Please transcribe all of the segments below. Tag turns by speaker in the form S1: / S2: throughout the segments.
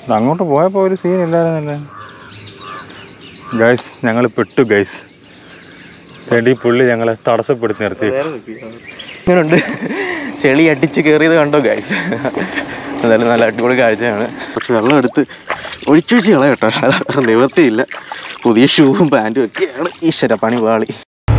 S1: ഇത് അങ്ങോട്ട് പോയപ്പോൾ ഒരു സീൻ ഇല്ലായിരുന്നല്ലേ ഗൈസ് ഞങ്ങൾ പെട്ടു ഗൈസ് വേണ്ടി പുള്ളി ഞങ്ങളെ തടസ്സപ്പെടുത്തി നിർത്തി
S2: ഇങ്ങനുണ്ട് ചെളി അടിച്ച് കയറിയത് കണ്ടോ ഗൈസ് എന്തായാലും നല്ല അടിപൊളി കാഴ്ചയാണ് കുറച്ച് വെള്ളം എടുത്ത് ഒഴിച്ചൊഴിച്ച് കളയട്ടോ അത് നിവർത്തിയില്ല പുതിയ ഷൂവും പാൻറ്റും ഒക്കെയാണ് ഈശ്വര പണി പാളി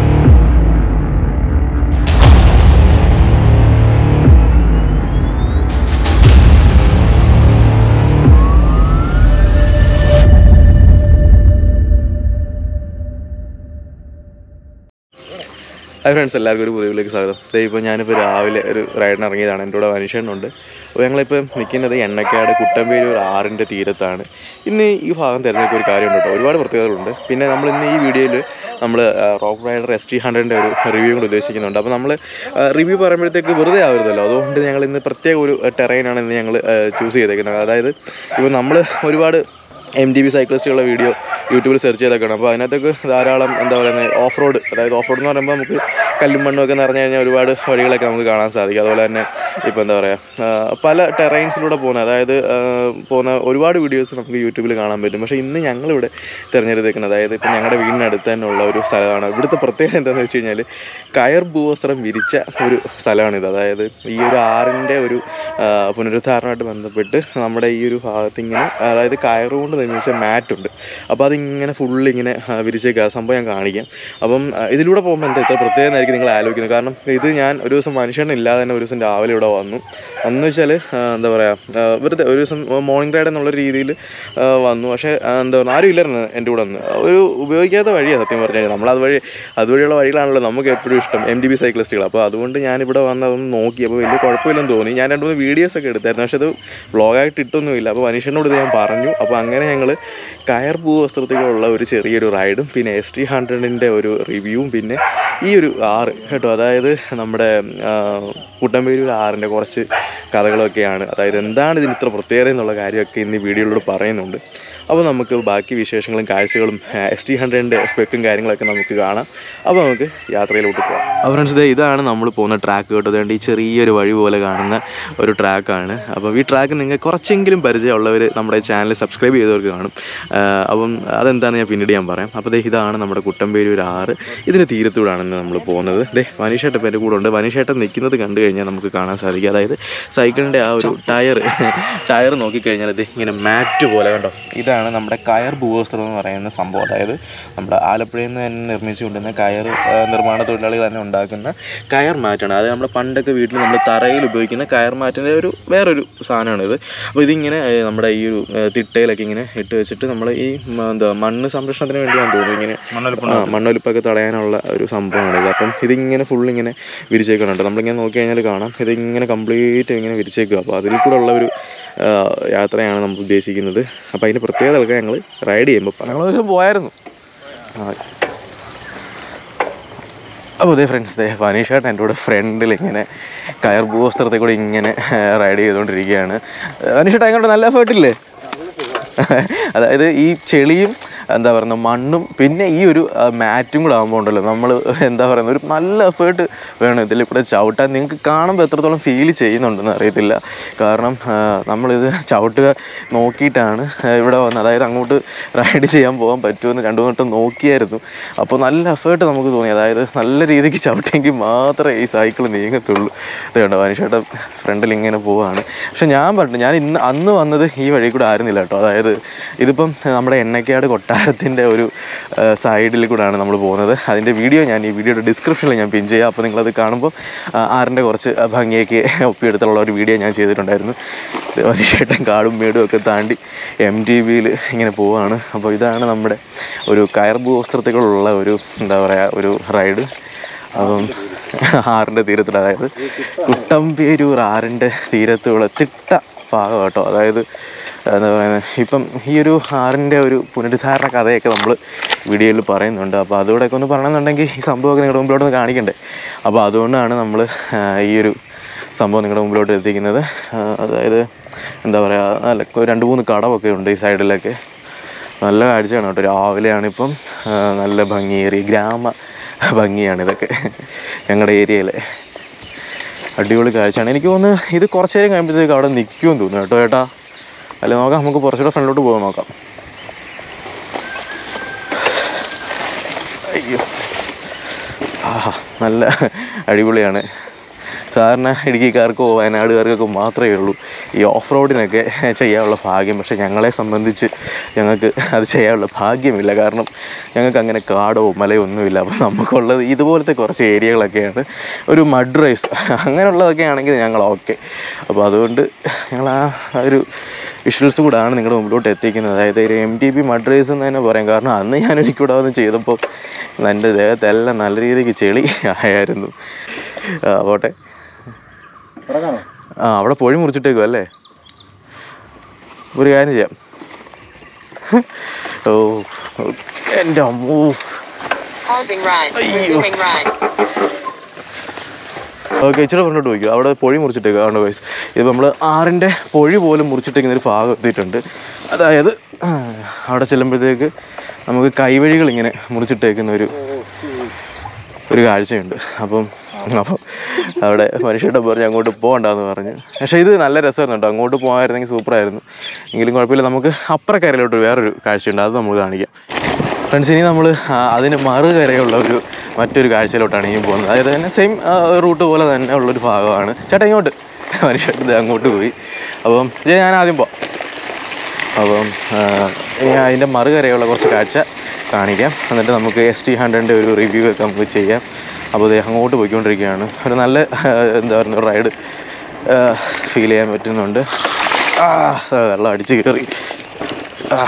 S2: ഹായ് ഫ്രണ്ട്സ് എല്ലാവർക്കും ഒരു പുതിയവിലേക്ക് സ്വാഗതം ദേ ഇപ്പോൾ ഞാനിപ്പോൾ രാവിലെ ഒരു റൈഡിന് ഇറങ്ങിയതാണ് എൻ്റെ കൂടെ മനുഷ്യനുണ്ട് അപ്പോൾ ഞങ്ങളിപ്പോൾ നിൽക്കുന്നത് എണ്ണക്കാട് കുട്ടമ്പേരൂർ ആറിൻ്റെ തീരത്താണ് ഇന്ന് ഈ ഭാഗം തിരഞ്ഞെടുക്കുന്ന ഒരു കാര്യമുണ്ട് കേട്ടോ ഒരുപാട് പ്രത്യേകതകളുണ്ട് പിന്നെ നമ്മൾ ഇന്ന് ഈ വീഡിയോയിൽ നമ്മൾ റോക്ക് റൈഡർ എസ് ടി ഹൺഡ്രഡിൻ്റെ ഒരു റിവ്യൂ കൂടി ഉദ്ദേശിക്കുന്നുണ്ട് അപ്പോൾ നമ്മൾ റിവ്യൂ പറയുമ്പോഴത്തേക്ക് വെറുതെ ആവരുതല്ലോ അതുകൊണ്ട് ഞങ്ങൾ ഇന്ന് പ്രത്യേക ഒരു ടെറൈനാണ് ഇന്ന് ഞങ്ങൾ ചൂസ് ചെയ്തേക്കുന്നത് അതായത് ഇപ്പോൾ നമ്മൾ ഒരുപാട് എം ഡി ബി സൈക്ലിസ്റ്റുകളുടെ വീഡിയോ യൂട്യൂബിൽ സെർച്ച് ചെയ്തൊക്കെയാണ് അപ്പോൾ അതിനകത്തൊക്കെ ധാരാളം എന്താ പറയുന്നത് ഓഫ് റോഡ് അതായത് ഓഫ് റോഡ് എന്ന് പറയുമ്പോൾ നമുക്ക് കല്ലും മണ്ണും ഒക്കെ നിറഞ്ഞു കഴിഞ്ഞാൽ ഒരുപാട് വഴികളൊക്കെ നമുക്ക് കാണാൻ സാധിക്കും അതുപോലെ തന്നെ ഇപ്പോൾ എന്താ പറയുക പല ടെറൈൻസിലൂടെ പോകുന്ന അതായത് ആ, പോകുന്ന ഒരുപാട് വീഡിയോസ് നമുക്ക് യൂട്യൂബിൽ കാണാൻ പറ്റും പക്ഷേ ഇന്ന് ഞങ്ങളിവിടെ തിരഞ്ഞെടുത്തേക്കുന്നത് അതായത് ഇപ്പം ഞങ്ങളുടെ വീടിനടുത്ത് തന്നെ ഉള്ള ഒരു സ്ഥലമാണ് ഇവിടുത്തെ പ്രത്യേകത എന്താണെന്ന് വെച്ച് കഴിഞ്ഞാൽ കയർ ഭൂവസ്ത്രം വിരിച്ച ഒരു സ്ഥലമാണിത് അതായത് ഈ ഒരു ആറിൻ്റെ ഒരു ആ, പുനരുദ്ധാരണമായിട്ട് ബന്ധപ്പെട്ട് നമ്മുടെ ഈ ഒരു ഭാഗത്ത് ഇങ്ങനെ അതായത് കയറുകൊണ്ട് നിർമ്മിച്ച മാറ്റുണ്ട് അപ്പോൾ അതിങ്ങനെ ഫുള്ള് ഇങ്ങനെ ആ, വിരിച്ചേക്കുക ആ സംഭവം ഞാൻ കാണിക്കാം അപ്പം ആ, ഇതിലൂടെ പോകുമ്പോൾ എന്താ ഇത്ര പ്രത്യേകം ആയിരിക്കും നിങ്ങൾ ആലോചിക്കുന്നത് കാരണം ഇത് ഞാൻ ഒരു ദിവസം മനുഷ്യനില്ലാതെ തന്നെ ഒരു ദിവസം രാവിലെ ഇവിടെ വന്നു വന്നു വെച്ചാൽ എന്താ പറയുക വെറുതെ ഒരു ദിവസം മോർണിംഗ് റൈഡ് എന്നുള്ള രീതിയിൽ വന്നു പക്ഷേ ആ, എന്താ പറയുക ആരും ഇല്ലായിരുന്നു എൻ്റെ കൂടെ വന്ന് ഒരു ഉപയോഗിക്കാത്ത വഴിയാണ് സത്യം പറഞ്ഞു കഴിഞ്ഞാൽ നമ്മൾ അതുവഴി അതുവഴിയുള്ള വഴികളാണല്ലോ നമുക്ക് എപ്പോഴും ഇഷ്ടം എം ഡി ബി സൈക്ലിസ്റ്റുകൾ അപ്പോൾ അതുകൊണ്ട് ഞാനിവിടെ വന്ന് അതൊന്ന് നോക്കി അപ്പോൾ വലിയ കുഴപ്പമില്ലെന്ന് തോന്നി ഞാൻ രണ്ട് മൂന്ന് വീഡിയോസ് ഒക്കെ എടുത്തായിരുന്നു പക്ഷേ അത് വ്ളോഗായിട്ട് ഇട്ടൊന്നുമില്ല അപ്പോൾ മനുഷ്യനോട് ഇത് ഞാൻ പറഞ്ഞു അപ്പോൾ അങ്ങനെ ഞങ്ങൾ കയർ പൂ വസ്ത്രത്തിലുള്ള ഒരു ചെറിയൊരു റൈഡും പിന്നെ എസ് ടി ഹൺഡ്രഡിൻ്റെ ഒരു റിവ്യൂവും പിന്നെ ഈ ഒരു ആറ് കേട്ടോ അതായത് നമ്മുടെ ആ, കുട്ടമ്പേരൂർ ആറിൻ്റെ കുറച്ച് കഥകളൊക്കെയാണ് അതായത് എന്താണ് ഇതിന് ഇത്ര പ്രത്യേകത എന്നുള്ള കാര്യമൊക്കെ ഇന്ന് ഈ വീഡിയോയിലൂടെ പറയുന്നുണ്ട് അപ്പോൾ നമുക്ക് ബാക്കി വിശേഷങ്ങളും കാഴ്ചകളും എസ് ടി ഹൺഡ്രഡിൻ്റെ സ്പെക്കും കാര്യങ്ങളൊക്കെ നമുക്ക് കാണാം അപ്പോൾ നമുക്ക് യാത്രയിലോട്ട് പോകാം അപ്പോൾ ഫ്രണ്ട്സ് ദേ ഇതാണ് നമ്മൾ പോകുന്ന ട്രാക്ക് കേട്ടോ അതുകൊണ്ട് ഈ ചെറിയൊരു വഴി പോലെ കാണുന്ന ഒരു ട്രാക്കാണ് അപ്പോൾ ഈ ട്രാക്ക് നിങ്ങൾക്ക് കുറച്ചെങ്കിലും പരിചയമുള്ളവർ നമ്മുടെ ചാനൽ സബ്സ്ക്രൈബ് ചെയ്തവർക്ക് കാണും ആ, അപ്പം അതെന്താണെന്ന് ഞാൻ പിന്നീട് ഞാൻ പറയാം അപ്പോൾ ദേ ഇതാണ് നമ്മുടെ കുട്ടമ്പേരൂർ ആറ് ഇതിന് തീരത്തൂടാണ് ഇന്ന് നമ്മൾ പോകുന്നത് ദേ വനീഷേട്ടൻ ഇപ്പോൾ എൻ്റെ കൂടെ ഉണ്ട് വനീഷേട്ടൻ നിൽക്കുന്നത് കണ്ടു കഴിഞ്ഞാൽ നമുക്ക് കാണാൻ സാധിക്കും അതായത് സൈക്കിളിൻ്റെ ആ ഒരു ടയർ ടയർ നോക്കിക്കഴിഞ്ഞാൽ ഇത് ഇങ്ങനെ മാറ്റ് പോലെ കണ്ടോ ഇതാണ് നമ്മുടെ കയർ ഭൂവസ്ത്രം എന്ന് പറയുന്ന സംഭവം അതായത് നമ്മുടെ ആലപ്പുഴയിൽ നിന്ന് തന്നെ നിർമ്മിച്ചു കൊണ്ടുവന്ന കയർ ആ, നിർമ്മാണ തൊഴിലാളികൾ തന്നെ ഉണ്ടാക്കുന്ന കയർ മാറ്റാണ് അത് നമ്മുടെ പണ്ടൊക്കെ വീട്ടിൽ നമ്മൾ തറയിൽ ഉപയോഗിക്കുന്ന കയർ മാറ്റിൻ്റെ ഒരു വേറൊരു സാധനമാണ് ഇത് അപ്പോൾ ഇതിങ്ങനെ ഏ, നമ്മുടെ ഈ ഒരു ഏ, തിട്ടയിലൊക്കെ ഇങ്ങനെ ഇട്ട് വെച്ചിട്ട് നമ്മൾ ഈ മ, എന്താ മണ്ണ് സംരക്ഷണത്തിന് വേണ്ടിയാണ് തോന്നുന്നു ഇങ്ങനെ ആ, മണ്ണൊലിപ്പൊക്കെ തടയാനുള്ള ഒരു സംഭവമാണ് ഇത് അപ്പം ഇതിങ്ങനെ ഫുൾ ഇങ്ങനെ വിരിച്ചേക്കുന്നുണ്ട് നമ്മളിങ്ങനെ നോക്കി കഴിഞ്ഞാൽ കാണാം ഇതിങ്ങനെ കംപ്ലീറ്റ് ഇങ്ങനെ വിരിച്ചേക്കുക അപ്പോൾ അതിൽ കൂടെ ഉള്ള ഒരു ആ, യാത്രയാണ് നമ്മൾ ഉദ്ദേശിക്കുന്നത് അപ്പോൾ അതിൻ്റെ പ്രത്യേകതകളൊക്കെ ഞങ്ങൾ റൈഡ് ചെയ്യുമ്പോൾ ഞങ്ങൾ ഒരു ദിവസം പോയായിരുന്നു ആ. അപ്പോൾ ഇതേ ഫ്രണ്ട്സ് ദേ വനീഷേട്ടൻ എൻ്റെ കൂടെ ഫ്രണ്ടിൽ ഇങ്ങനെ കയർ ഭൂവസ്ത്രത്തെ കൂടെ ഇങ്ങനെ റൈഡ് ചെയ്തുകൊണ്ടിരിക്കുകയാണ് വനീഷേട്ടൻ എങ്ങോട്ട് നല്ല എഫേർട്ടില്ലേ അതായത് ഈ ചെളിയും എന്താ പറയുക മണ്ണും പിന്നെ ഈ ഒരു ആ, മാറ്റും കൂടെ ആകുമ്പോൾ ഉണ്ടല്ലോ നമ്മൾ എന്താ പറയുന്നത് ഒരു നല്ല എഫേർട്ട് വേണം ഇതിൽ കൂടെ ചവിട്ടാൻ നിങ്ങൾക്ക് കാണുമ്പോൾ എത്രത്തോളം ഫീൽ ചെയ്യുന്നുണ്ടെന്ന് അറിയത്തില്ല കാരണം ആ, നമ്മളിത് ചവിട്ടുക നോക്കിയിട്ടാണ് ആ, ഇവിടെ വന്നത് അതായത് അങ്ങോട്ട് റൈഡ് ചെയ്യാൻ പോകാൻ പറ്റുമെന്ന് രണ്ടു മൂന്ന് വട്ടം നോക്കിയായിരുന്നു അപ്പോൾ നല്ല എഫേർട്ട് നമുക്ക് തോന്നി അതായത് നല്ല രീതിക്ക് ചവിട്ടിയെങ്കിൽ മാത്രമേ ഈ സൈക്കിൾ നീങ്ങത്തുള്ളൂ ഇത് കണ്ടോ മനുഷ്യരുടെ ഫ്രണ്ടിൽ ഇങ്ങനെ പോവാണ് പക്ഷെ ഞാൻ പറഞ്ഞു ഞാൻ ഇന്ന് അന്ന് വന്നത് ഈ വഴി കൂടെ ആയിരുന്നില്ല കേട്ടോ അതായത് ഇതിപ്പം നമ്മുടെ എണ്ണക്കാട് കൊട്ടാരത്തിൻ്റെ ഒരു സൈഡിൽ കൂടെയാണ് നമ്മൾ പോകുന്നത് അതിൻ്റെ വീഡിയോ ഞാൻ ഈ വീഡിയോയുടെ ഡിസ്ക്രിപ്ഷനിൽ ഞാൻ പിൻ ചെയ്യാം അപ്പോൾ നിങ്ങളത് കാണുമ്പോൾ ആ, ആറിൻ്റെ കുറച്ച് ഭംഗിയൊക്കെ ഒപ്പിയെടുത്തുള്ള ഒരു വീഡിയോ ഞാൻ ചെയ്തിട്ടുണ്ടായിരുന്നു ഇത് മനുഷ്യട്ടൻ കാടും മേടും ഒക്കെ താണ്ടി എം ടി വിയിൽ ഇങ്ങനെ പോവാണ് അപ്പോൾ ഇതാണ് നമ്മുടെ ഒരു കയർബു വസ്ത്രത്തിലുള്ള ഒരു എന്താ പറയുക ഒരു റൈഡ് അപ്പം ആറിൻ്റെ തീരത്തിൽ അതായത് കുട്ടമ്പേരൂർ ആറിൻ്റെ തീരത്തുള്ള തിട്ട ഭാഗം കേട്ടോ അതായത് എന്താ പറയുന്നത് ഇപ്പം ഈ ഒരു ആറിൻ്റെ ഒരു പുനരുദ്ധാരണ കഥയൊക്കെ നമ്മൾ വീഡിയോയിൽ പറയുന്നുണ്ട് അപ്പോൾ അതുകൂടെയൊക്കെ ഒന്ന് പറയണമെന്നുണ്ടെങ്കിൽ ഈ സംഭവമൊക്കെ നിങ്ങളുടെ മുമ്പിലോട്ട് ഒന്ന് കാണിക്കണ്ടേ അപ്പോൾ അതുകൊണ്ടാണ് നമ്മൾ ഈ ഒരു സംഭവം നിങ്ങളുടെ മുമ്പിലോട്ട് എത്തിക്കുന്നത് ആ, അതായത് എന്താ പറയുക നല്ല കൊ- രണ്ട് മൂന്ന് കടവൊക്കെ ഉണ്ട് ഈ സൈഡിലൊക്കെ നല്ല കാഴ്ചയാണ് കേട്ടോ രാവിലെയാണിപ്പം ആ, നല്ല ഭംഗിയേറിയ ഗ്രാമ ഭംഗിയാണ് ഇതൊക്കെ ഞങ്ങളുടെ ഏരിയയിലെ അടിപൊളി കാഴ്ചയാണ് എനിക്ക് തോന്നുന്നു ഇത് കുറച്ച് നേരം കഴിയുമ്പോഴത്തേക്ക് അവിടെ നിൽക്കുമെന്ന് തോന്നുന്നു കേട്ടോ ചേട്ടാ അല്ല നോക്കാം നമുക്ക് കുറച്ചുകൂടെ ഫ്രണ്ടിലോട്ട് പോകാൻ നോക്കാം അയ്യോ ആഹാ നല്ല അടിപൊളിയാണ് സാധാരണ ഇടുക്കിക്കാർക്കോ വയനാടുകാർക്കൊക്കെ മാത്രമേ ഉള്ളൂ ഈ ഓഫ് റോഡിനൊക്കെ ചെയ്യാനുള്ള ഭാഗ്യം പക്ഷേ ഞങ്ങളെ സംബന്ധിച്ച് ഞങ്ങൾക്ക് അത് ചെയ്യാനുള്ള ഭാഗ്യമില്ല കാരണം ഞങ്ങൾക്ക് അങ്ങനെ കാടോ മലയോ ഒന്നുമില്ല അപ്പോൾ നമുക്കുള്ളത് ഇതുപോലത്തെ കുറച്ച് ഏരിയകളൊക്കെയാണ് ഒരു മഡ് റൈസ് അങ്ങനെയുള്ളതൊക്കെ ആണെങ്കിൽ ഞങ്ങൾ ഓക്കെ അപ്പോൾ അതുകൊണ്ട് ഞങ്ങൾ ആ ഒരു വിഷ്വൽസ് കൂടാണ് നിങ്ങളുടെ മുമ്പിലോട്ട് എത്തിക്കുന്നത് അതായത് ഒരു M T P mud rise എന്ന് തന്നെ പറയാം കാരണം അന്ന് ഞാനൊരിക്കൽ കൂടെ വന്ന് ചെയ്തപ്പോൾ എൻ്റെ ദേഹത്തെല്ലാം നല്ല രീതിക്ക് ചെളി ആയായിരുന്നു ആ, പോട്ടെ ആ അവിടെ പൊഴി മുറിച്ചിട്ടേക്കും അല്ലേ ഒരു കാര്യം ചെയ്യാം ഓ ഓ, എൻ്റെ അമ്മൂ
S3: Pausing ride.
S2: Ayyo.
S3: Resuming ride.
S2: Okay ഇച്ചിരി കൊണ്ടോട്ട് പോയിക്കോ അവിടെ പൊഴി മുറിച്ചിട്ടേക്കുക അതുകൊണ്ട് വയസ്സ് ഇത് നമ്മൾ ആറിൻ്റെ പൊഴി പോലും മുറിച്ചിട്ടേക്കുന്ന ഒരു ഭാഗം എത്തിയിട്ടുണ്ട് അതായത് ആ, അവിടെ ചെല്ലുമ്പോഴത്തേക്ക് നമുക്ക് കൈവഴികൾ ഇങ്ങനെ മുറിച്ചിട്ടേക്കുന്ന ഒരു ഒരു കാഴ്ചയുണ്ട് അപ്പം അപ്പം അവിടെ മനുഷ്യരുടെ പറഞ്ഞ് അങ്ങോട്ട് പോകണ്ടെന്ന് പറഞ്ഞ് പക്ഷേ ഇത് നല്ല രസമായിരുന്നു കേട്ടോ അങ്ങോട്ട് പോകാമായിരുന്നെങ്കിൽ സൂപ്പറായിരുന്നു എങ്കിലും കുഴപ്പമില്ല നമുക്ക് അപ്പുറക്കരയിലോട്ട് വേറൊരു കാഴ്ചയുണ്ട് അത് നമുക്ക് കാണിക്കാം ഫ്രണ്ട്സ് ഇനി നമ്മൾ അതിന് മറുകരയുള്ള ഒരു മറ്റൊരു കാഴ്ചയിലോട്ടാണ് ഇനി പോകുന്നത് അതായത് തന്നെ സെയിം റൂട്ട് പോലെ തന്നെ ഉള്ളൊരു ഭാഗമാണ് ചേട്ടാ ഇങ്ങോട്ട് മനുഷ്യർ അങ്ങോട്ട് പോയി അപ്പം ഇത് ഞാൻ ആദ്യം പോവാം അപ്പം ആ, ഇനി അതിൻ്റെ മറുകരയുള്ള കുറച്ച് കാഴ്ച കാണിക്കാം എന്നിട്ട് നമുക്ക് എസ് ടി ഹൺഡ്രഡിൻ്റെ ഒരു റിവ്യൂ ഒക്കെ നമുക്ക് ചെയ്യാം അപ്പോൾ ഇത് അങ്ങോട്ട് പോയിക്കൊണ്ടിരിക്കുകയാണ് ഒരു നല്ല ആ, എന്താ പറയുക റൈഡ് ഫീൽ ചെയ്യാൻ പറ്റുന്നുണ്ട് ആ വെള്ളം അടിച്ച് കയറി ആ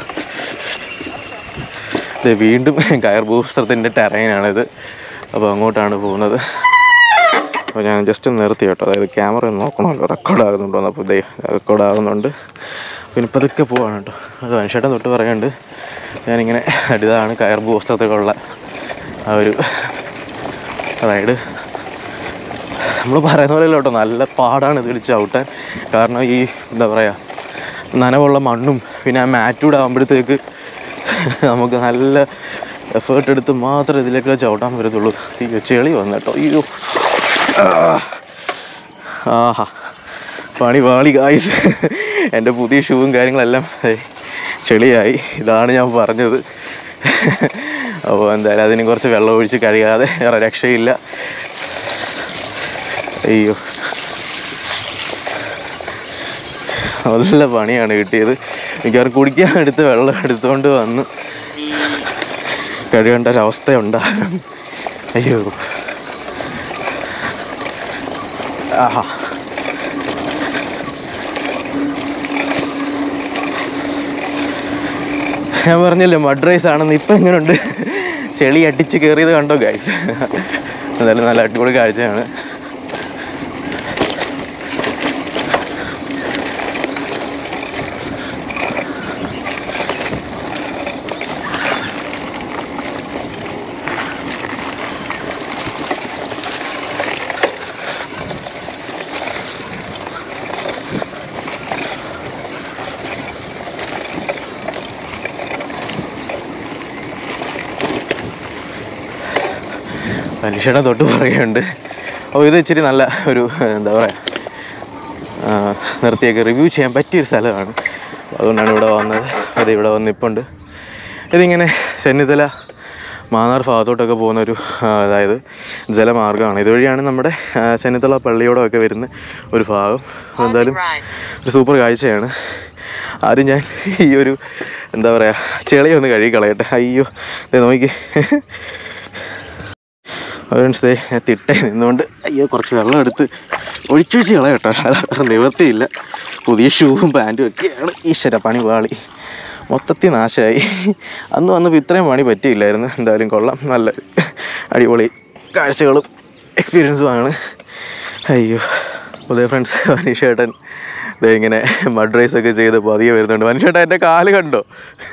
S2: ഇത് വീണ്ടും കയർ ഭൂസ്ത്രത്തിൻ്റെ ടെറൈനാണിത് അപ്പോൾ അങ്ങോട്ടാണ് പോകുന്നത് അപ്പോൾ ഞാൻ ജസ്റ്റ് ഒന്ന് നിർത്തി കേട്ടോ അതായത് ക്യാമറ നോക്കണമല്ലോ റെക്കോർഡ് ആകുന്നുണ്ടോ എന്ന് അപ്പോൾ ഇതേ റെക്കോർഡ് ആകുന്നുണ്ട് പിന്നെ പതുക്കെ പോവാണ് കേട്ടോ അത് മനുഷ്യട്ടൻ തൊട്ട് പറയുന്നുണ്ട് ഞാനിങ്ങനെ ഇതാണ് കയർ ഭൂസ്ത്രത്തിലുള്ള ആ ഒരു റൈഡ് നമ്മൾ പറയുന്ന പോലെ കേട്ടോ നല്ല പാടാണ് ഇതിൽ ചവിട്ടാൻ കാരണം ഈ എന്താ പറയുക നനവുള്ള മണ്ണും പിന്നെ ആ മാറ്റൂടെ ആകുമ്പോഴത്തേക്ക് നമുക്ക് നല്ല എഫേർട്ട് എടുത്ത് മാത്രമേ ഇതിലേക്ക് ചവിട്ടാൻ പറ്റത്തുള്ളൂ ഈ ചെളി വന്നു കേട്ടോ അയ്യോ ആ. ആഹാ പണി പാളി ഗായ്സ് എൻ്റെ പുതിയ ഷൂവും കാര്യങ്ങളെല്ലാം ദേ ചെളിയായി ഇതാണ് ഞാൻ പറഞ്ഞത് അപ്പോൾ എന്തായാലും അതിന് കുറച്ച് വെള്ളം ഒഴിച്ച് കഴുകാതെ വേറെ രക്ഷയില്ല അയ്യോ നല്ല പണിയാണ് കിട്ടിയത് മിക്കവാറും കുടിക്കാൻ എടുത്ത് വെള്ളം എടുത്തുകൊണ്ട് വന്ന് കഴുകേണ്ട ഒരവസ്ഥ ഉണ്ടാകും അയ്യോ ആഹാ ഞാൻ പറഞ്ഞല്ലോ മഡ് റൈസ് ആണെന്ന് ഇപ്പം എങ്ങനെയുണ്ട് ചെളി അടിച്ച് കയറിയത് കണ്ടോ ഗൈസ് എന്തായാലും നല്ല അടിപൊളി കാഴ്ചയാണ് മനുഷ്യനെ തൊട്ട് പറയുന്നുണ്ട് അപ്പോൾ ഇത് ഇച്ചിരി നല്ല ഒരു എന്താ പറയുക നിർത്തിയൊക്കെ റിവ്യൂ ചെയ്യാൻ പറ്റിയൊരു സ്ഥലമാണ് അതുകൊണ്ടാണ് ഇവിടെ വന്നത് അത് ഇവിടെ വന്ന് ഇപ്പുണ്ട് ഇതിങ്ങനെ ചെന്നിത്തല മാന്നാർ ഭാഗത്തോട്ടൊക്കെ പോകുന്ന ഒരു ആ, അതായത് ജലമാർഗ്ഗമാണ് ഇതുവഴിയാണ് നമ്മുടെ ആ, ചെന്നിത്തല പള്ളിയോടൊക്കെ വരുന്ന ഒരു ഭാഗം അപ്പോൾ എന്തായാലും
S3: ride.
S2: ഒരു സൂപ്പർ കാഴ്ചയാണ് ആദ്യം ഞാൻ ഈ ഒരു എന്താ പറയുക ചെളി ഒന്ന് കഴുകി കളയട്ടെ അയ്യോ ദേ നോക്കി ഫ്രണ്ട്സ് ദേ ഞാൻ തിട്ടേ നിന്നുകൊണ്ട് അയ്യോ കുറച്ച് വെള്ളം എടുത്ത് ഒഴിച്ചൊഴിച്ച് കളയട്ടോ അത് നിവർത്തിയില്ല പുതിയ ഷൂവും പാൻറ്റും ഒക്കെയാണ് ഈശ്വര പണി പാളി മൊത്തത്തിൽ നാശമായി അന്ന് വന്നപ്പോൾ ഇത്രയും പണി പറ്റിയില്ലായിരുന്നു എന്തായാലും കൊള്ളാം നല്ല അടിപൊളി കാഴ്ചകളും എക്സ്പീരിയൻസുമാണ് അയ്യോ പുതിയ ഫ്രണ്ട്സ് മനീഷേട്ടൻ ദേ ഇങ്ങനെ മഡ് റൈസ് ഒക്കെ ചെയ്ത് പതിയെ വരുന്നുണ്ട് മനുഷ്യേട്ടൻ എൻ്റെ കാല് കണ്ടോ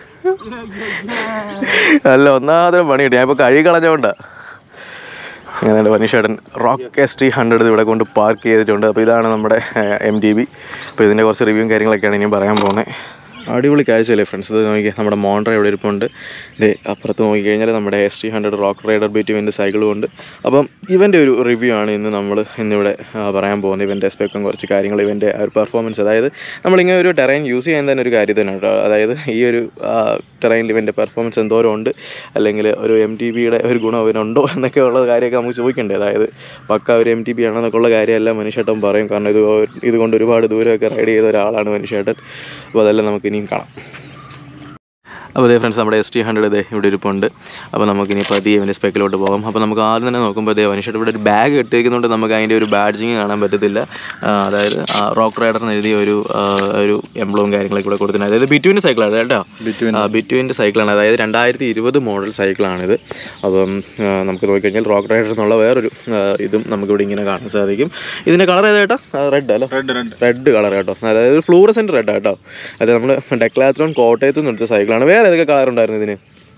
S2: അല്ല ഒന്നാമത്തെ പണി കിട്ടി ഞാൻ ഇപ്പോൾ കഴുകി കളഞ്ഞോണ്ടാ അങ്ങനെ മനീഷേട്ടൻ റോക്ക് എസ് ടി ഹൺഡ്രഡ് ഇവിടെ കൊണ്ട് പാർക്ക് ചെയ്തിട്ടുണ്ട് അപ്പോൾ ഇതാണ് നമ്മുടെ എം ടി ബി അപ്പോൾ ഇതിൻ്റെ കുറച്ച് റിവ്യൂവും കാര്യങ്ങളൊക്കെയാണ് ഇനിയും പറയാൻ പോകുന്നത് അടിപൊളി കാഴ്ചയല്ലേ ഫ്രണ്ട്സ് ഇത് നോക്കി നമ്മുടെ മോണ്ട്ര ഇവിടെ ഇരിപ്പുണ്ട് ഇതേ അപ്പുറത്ത് നോക്കിക്കഴിഞ്ഞാൽ നമ്മുടെ S T hundred Rock Rider ബിറ്റുവിൻ്റെ സൈക്കിളും ഉണ്ട് അപ്പം ഇവൻ്റെ ഒരു റിവ്യൂ ആണ് ഇന്ന് നമ്മൾ ഇന്നിവിടെ ആ, പറയാൻ പോകുന്നത് ഇവൻ്റെ സ്പെക്കും കുറച്ച് കാര്യങ്ങൾ ഇവൻ്റെ ആ ഒരു പെർഫോമൻസ് അതായത് നമ്മളിങ്ങനെ ഒരു ടെറൈൻ യൂസ് ചെയ്യാൻ തന്നെ ഒരു കാര്യം തന്നെ കേട്ടോ അതായത് ഈ ഒരു ടെറൈനിൽ ഇവൻ്റെ പെർഫോമൻസ് എന്തോരം ഉണ്ട് അല്ലെങ്കിൽ ഒരു എം ടി ബിയുടെ ഒരു ഗുണം ഇവനുണ്ടോ എന്നൊക്കെ ഉള്ള കാര്യമൊക്കെ നമുക്ക് ചോദിക്കണ്ടേ അതായത് പക്ക ഒരു എം ടി ബി ആണെന്നൊക്കെ ഉള്ള കാര്യമെല്ലാം മനുഷ്യേട്ടൻ പറയും കാരണം ഇത് ഇതുകൊണ്ട് ഒരുപാട് ദൂരമൊക്കെ റൈഡ് ചെയ്ത ഒരാളാണ് മനുഷ്യേട്ടൻ അപ്പോൾ അതെല്ലാം നമുക്ക് ഇനിയും കാണാം അപ്പോൾ അതേ ഫ്രണ്ട്സ് നമ്മുടെ എസ് ടി ഹൺഡ്രഡ് ഇതേ ഇവിടെ ഇരിപ്പുണ്ട് അപ്പോൾ നമുക്ക് ഇനി പതിയെ ഇവൻ്റെ സ്പെക്കിലോട്ട് പോകാം അപ്പോൾ നമുക്ക് ആദ്യം തന്നെ നോക്കുമ്പോൾ അതേ മനുഷ്യർ ഇവിടെ ഒരു ബാഗ് ഇട്ടിരിക്കുന്നതുകൊണ്ട് നമുക്ക് അതിൻ്റെ ഒരു ബാഡ്ജിങ് കാണാൻ പറ്റത്തില്ല ആ, അതായത് റോക്ക് റൈഡറിന് എഴുതിയ ഒരു ആ, ഒരു എംബ്ലവും കാര്യങ്ങളൊക്കെ ഇവിടെ കൊടുത്തിട്ടുണ്ട് അതായത് ബിറ്റുവിൻ്റെ സൈക്കിളാണ് കേട്ടോ
S1: ബിറ്റുവിൻ
S2: ബിറ്റുവിൻ്റെ സൈക്കിളാണ് അതായത് രണ്ടായിരത്തി ഇരുപത് മോഡൽ സൈക്കിളാണിത് അപ്പം ആ, നമുക്ക് നോക്കിക്കഴിഞ്ഞാൽ റോക്ക് റൈഡർ എന്നുള്ള വേറൊരു ആ, ഇതും നമുക്കിവിടെ ഇങ്ങനെ കാണാൻ സാധിക്കും ഇതിൻ്റെ കളർ ഏതാ കേട്ടോ റെഡ് അല്ലേ
S1: റെഡ് റെഡ്
S2: റെഡ് കളർ കേട്ടോ അതായത് ഫ്ലൂറസെൻറ്റ് റെഡ് കേട്ടോ അത് നമ്മൾ ഡെക്ലാത്രോൺ കോട്ടയത്ത് നിന്ന് എടുത്ത സൈക്കിളാണ് വേറെ ഏതൊക്കെ കളർ ഉണ്ടായിരുന്നു ഇതിന്